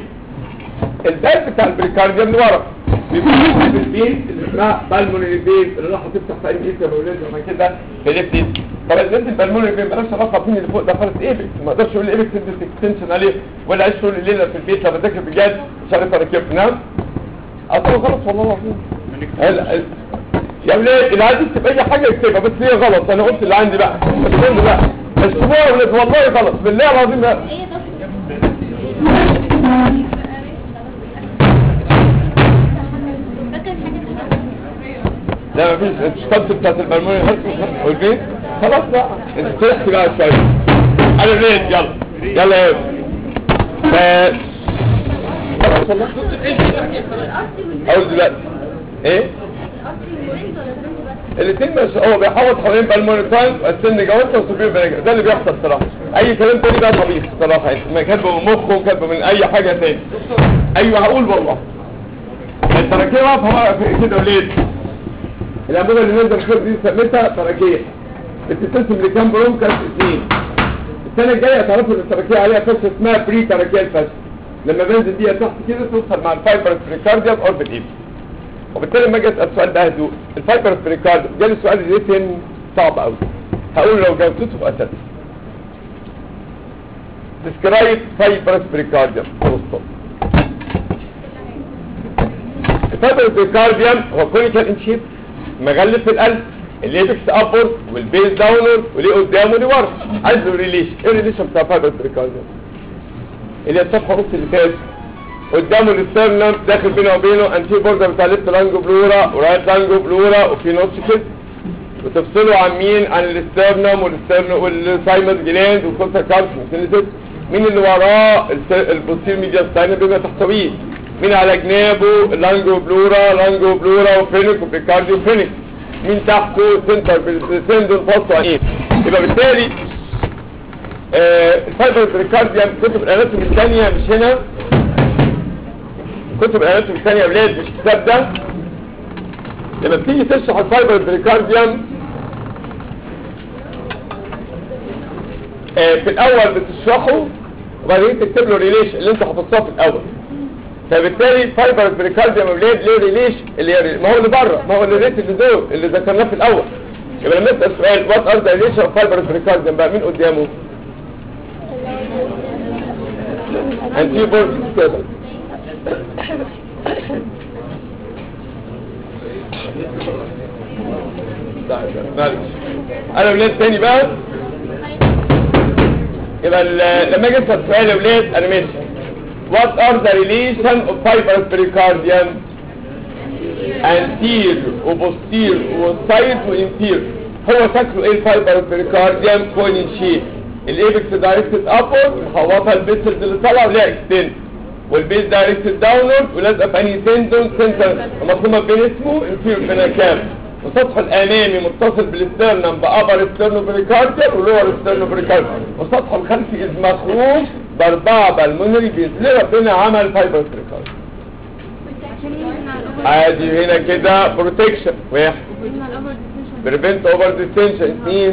A: الباب بتاع البريكارديوم لورا بيبقى في البين اللي اسمها بالمونري بين اللي راح تفتح في اي جسم يا اولاد زي كده في ليفت ايد طب البنت البالمونري بين بلاش علاقه فين اللي فوق ده خالص ايبكس ما اقدرش اقول ايبكس ادت اكستنشن عليه ولا عايش طول الليله في البيت لما بذاكر بجد مش عارف انا كيف نام اصلا غلط والله العظيم ال- ال- يا اولاد اللي عايز يكتب اي حاجه يكتبها بس هي غلط انا قلت اللي عندي بقى الحمد بقى اكتبوها يا اولاد والله غلط بالله العظيم بقى لا مفيش الشطه بتاعت البلموني والبيت خلاص بقى انت تحكي بقى شويه انا بيت يلا يلا يا ف خلاص والله اقول دلوقتي ايه الاثنين مش هو بيحوط حوالين بالموني تايم والسن جوانتا وسوبير فينيجر ده اللي بيحصل صراحه اي كلام تاني بقى طبيعي صراحه انت ما كاتبه من مخه كاتبه من اي حاجه تاني ايوه هقول والله التركيه واقفه بقى في كده وليه الانبوبه اللي نقدر نشوف دي سميتها تركيه بتتقسم لكام برونكس اثنين السنه الجايه هتعرفوا ان التركيه عليها فش اسمها بري تركيه الفش لما بنزل بيها تحت كده توصل مع الفايبر بريكارديوم اوربت ايد وبالتالي لما اجي اسال السؤال ده هدوء الفايبر بريكارديوم جالي سؤال ريتن صعب قوي هقول لو جاوبته تبقى اسد ديسكرايب فايبر بريكارديوم الفايبر بريكارديوم هو كونيكال ان شيب مغلف في القلب الليبكس ابورد والبيز داونر وليه قدامه وليه ورا عايز له ريليشن ايه الريليشن بتاع فايبر بريكارديوم اللي هي الصفحه نص اللي فاتت قدامه الاسترنم داخل بينه وبينه انتي بوردر بتاع ليفت لانجو بلورا ورايت لانجو بلورا وفي نص كده وتفصلوا عن مين عن الاسترنم والاسترنم والسايمس جلاند والكوستا كارس مين اللي وراه البوستير ميديا ستاين بما تحتويه مين على جنابه لانجو بلورا لانجو بلورا وفينيك وبريكارديو فينيك مين تحته سنتر سندون فاصل ايه يبقى بالتالي آه الفايبر بريكارديوم كتب الاناتومي الثانيه مش هنا كتب الاناتومي الثانيه يا ولاد مش الكتاب ده لما بتيجي تشرح الفايبر بريكارديوم آه في الاول بتشرحه وبعدين تكتب له ريليشن اللي انت حفظتها في الاول فبالتالي فايبر بريكارديوم اولاد ليه ريليش اللي هي ما هو اللي بره ما هو اللي ريت اللي دول اللي ذكرناه في الاول يبقى لما نسال سؤال وات ار ذا ريليشن اوف فايبر بريكارديوم بقى مين قدامه انتي بورد كده معلش انا ولاد تاني بقى يبقى لما اجي اسال سؤال يا ولاد انا ماشي What are the relation of fibrous pericardium? انتير وبوستير وسايد وانفير هو شكله ايه الفايبر بريكارديوم كوين شيب الايبكس دايركتد ابورد محوطه البيسلز اللي طالعه وليها اكستنت والبيز دايركتد داونورد ولازقه في انهي تندون سنتر مفهومه بين اسمه انفير بيناكام والسطح الامامي متصل بالاسترنم بابر ستيرنو بريكارديوم ولور ستيرنو بريكارديوم والسطح الخلفي از مخروم باربعه بالمونري بيزل ربنا عمل فايبر بريكارديوم
B: عشان يمنع الأوفر
A: عادي هنا كده بروتكشن واحد
B: يمنع الأوفر ديستنشن
A: بريفنت اوفر ديستنشن اثنين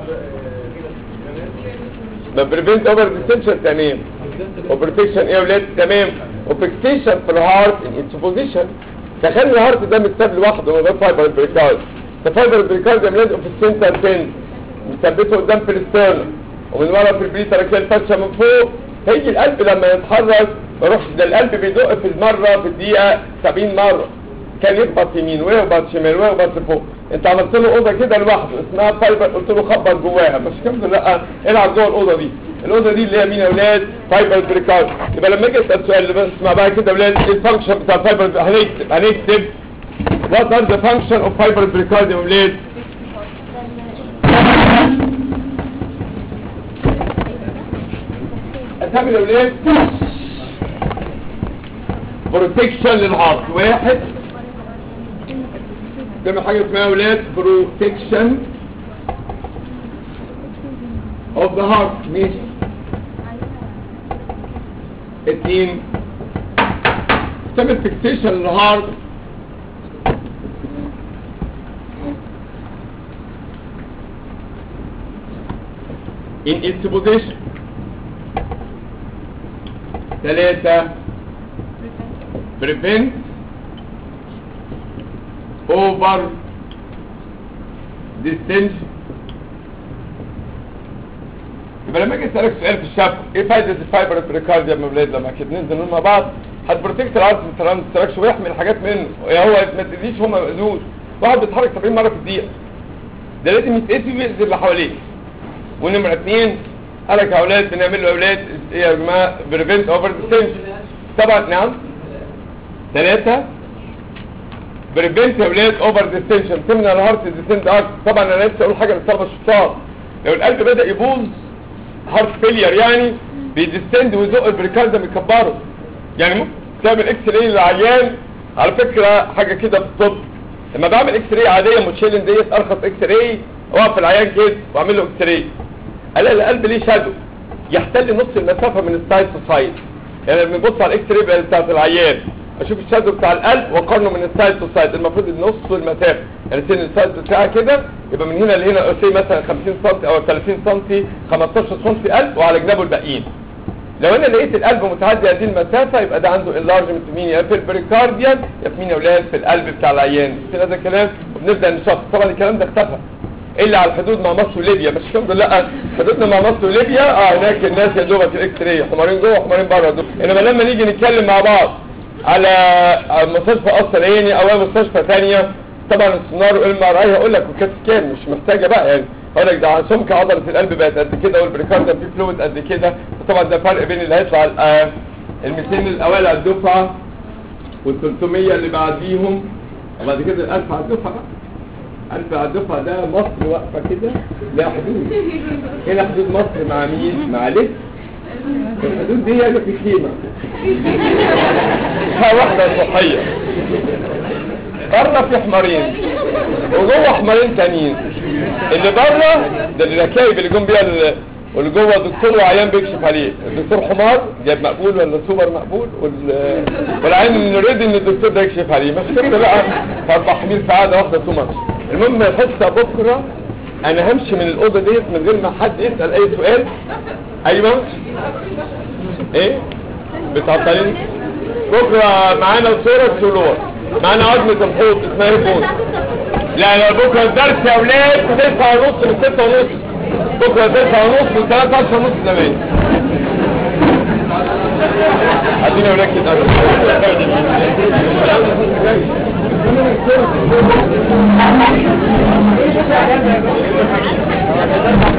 A: ما بريفنت اوفر ديستنشن تمام وبروتكشن ايه يا ولاد تمام وفيكسيشن في الهارت ان اتس بوزيشن تخلي الهارت ده متساب لوحده من غير فايبر بريكارد الفايبر بريكارد يا ولاد في السنتر تنس مثبته قدام في الستيرن ومن ورا في البريتر كده الفتشه من فوق هيجي القلب لما يتحرك يروح ده القلب بيدق في المره في الدقيقه 70 مره كان يخبط يمين ويخبط شمال ويخبط لفوق انت عملت له اوضه كده لوحده اسمها فايبر قلت له خبط جواها مش كام لا العب جوه الاوضه دي الاوضه دي اللي هي مين يا اولاد فايبر بريكارد يبقى لما اجي اسال سؤال بس اسمع بقى كده يا اولاد ايه الفانكشن بتاع الفايبر هنكتب هنكتب وات ار ذا فانكشن اوف فايبر بريكارد يا اولاد اسامي الاولاد بروتكشن للهارت واحد تعمل حاجه اسمها اولاد بروتكشن اوف ذا هارت ماشي اتنين تعمل فيكسيشن للهارت in its position ثلاثة prevent over distension يبقى لما اجي اسالك سؤال في الشاب ايه فايده الفايبر بريكارديوم يا ولاد لما كده ننزل نقول مع بعض هتبروتكت الارض من ترانس ويحمل حاجات منه يا هو ما تديش هم مأذون واحد بيتحرك 70 مره في الدقيقه ده لازم يتقيس ويأذي اللي حواليه ونمرة اثنين قالك يا اولاد بنعمل له يا اولاد ايه يا جماعه بريفنت اوفر ديستنشن طبعا نعم ثلاثة بريفنت يا اولاد اوفر ديستنشن تمنع الهارت ديستنت ارت طبعا انا نفسي اقول حاجه للطلبه الشطار لو القلب بدا يبوظ هارت فيلير يعني بيديستند ويزق البريكارديوم يكبره يعني ممكن تعمل اكس راي للعيان على فكره حاجه كده في الطب لما بعمل اكس راي عاديه موتشيلين ديت ارخص اكس راي اوقف العيان كده واعمل له اكس راي الاقي القلب ليه شادو يحتل نص المسافه من السايد تو سايد يعني لما نبص على الاكس راي بتاعت العيان اشوف الشادو بتاع القلب واقارنه من السايد تو سايد المفروض نص المسافه يعني سن السايد بتاعها كده يبقى من هنا لهنا سي مثلا 50 سم او 30 سم 15 سم قلب وعلى جنابه الباقيين لو انا لقيت القلب متعدي هذه المسافه يبقى ده عنده انلارجمنت مين يا في البريكارديان يا في مين يا اولاد في القلب بتاع العيان كده ده كلام وبنبدا نشخص طبعا الكلام ده اختفى الا على الحدود مع مصر وليبيا بس الحمد لله حدودنا مع مصر وليبيا اه هناك الناس يا دوبك الاكس راي حمارين جوه وحمارين بره دول انما لما نيجي نتكلم مع بعض على على مستشفى قصر عيني او أي مستشفى ثانيه طبعا السونار والام ار اي هقول لك وكات سكان مش محتاجه بقى يعني هقول لك ده سمك عضله القلب بقت قد كده والبريكارديوم فيه فلويد قد كده وطبعا ده فرق بين اللي هيطلع ال 200 الاوائل على الدفعه وال 300 اللي بعديهم وبعد كده ال 1000 على الدفعه بقى 1000 على الدفعه ده مصر واقفه كده لا حدود هنا حدود مصر مع مين؟ مع لسه الحدود دي هي في خيمه فيها واحده صحيه بره في حمارين وجوه حمارين تانيين اللي بره ده الركايب اللي جم بيها ال- واللي جوه دكتور وعيان بيكشف عليه الدكتور حمار جايب مقبول ولا سوبر مقبول وال- والعيان ريدي ان الدكتور ده يكشف عليه مش كده بقى في اربع حمير في قاعده واحده تو ماتش المهم الحصه بكره انا همشي من الاوضه ديت من غير ما حد يسال اي سؤال ايوه ايه بتعطلين بكره معانا صوره سلور معانا عظمه الحوض اسمها هيبون لا لا بكره الدرس يا اولاد 9 ونص من 6 ونص بكره 9 ونص من 13 ونص زمان عايزين يا اولاد كده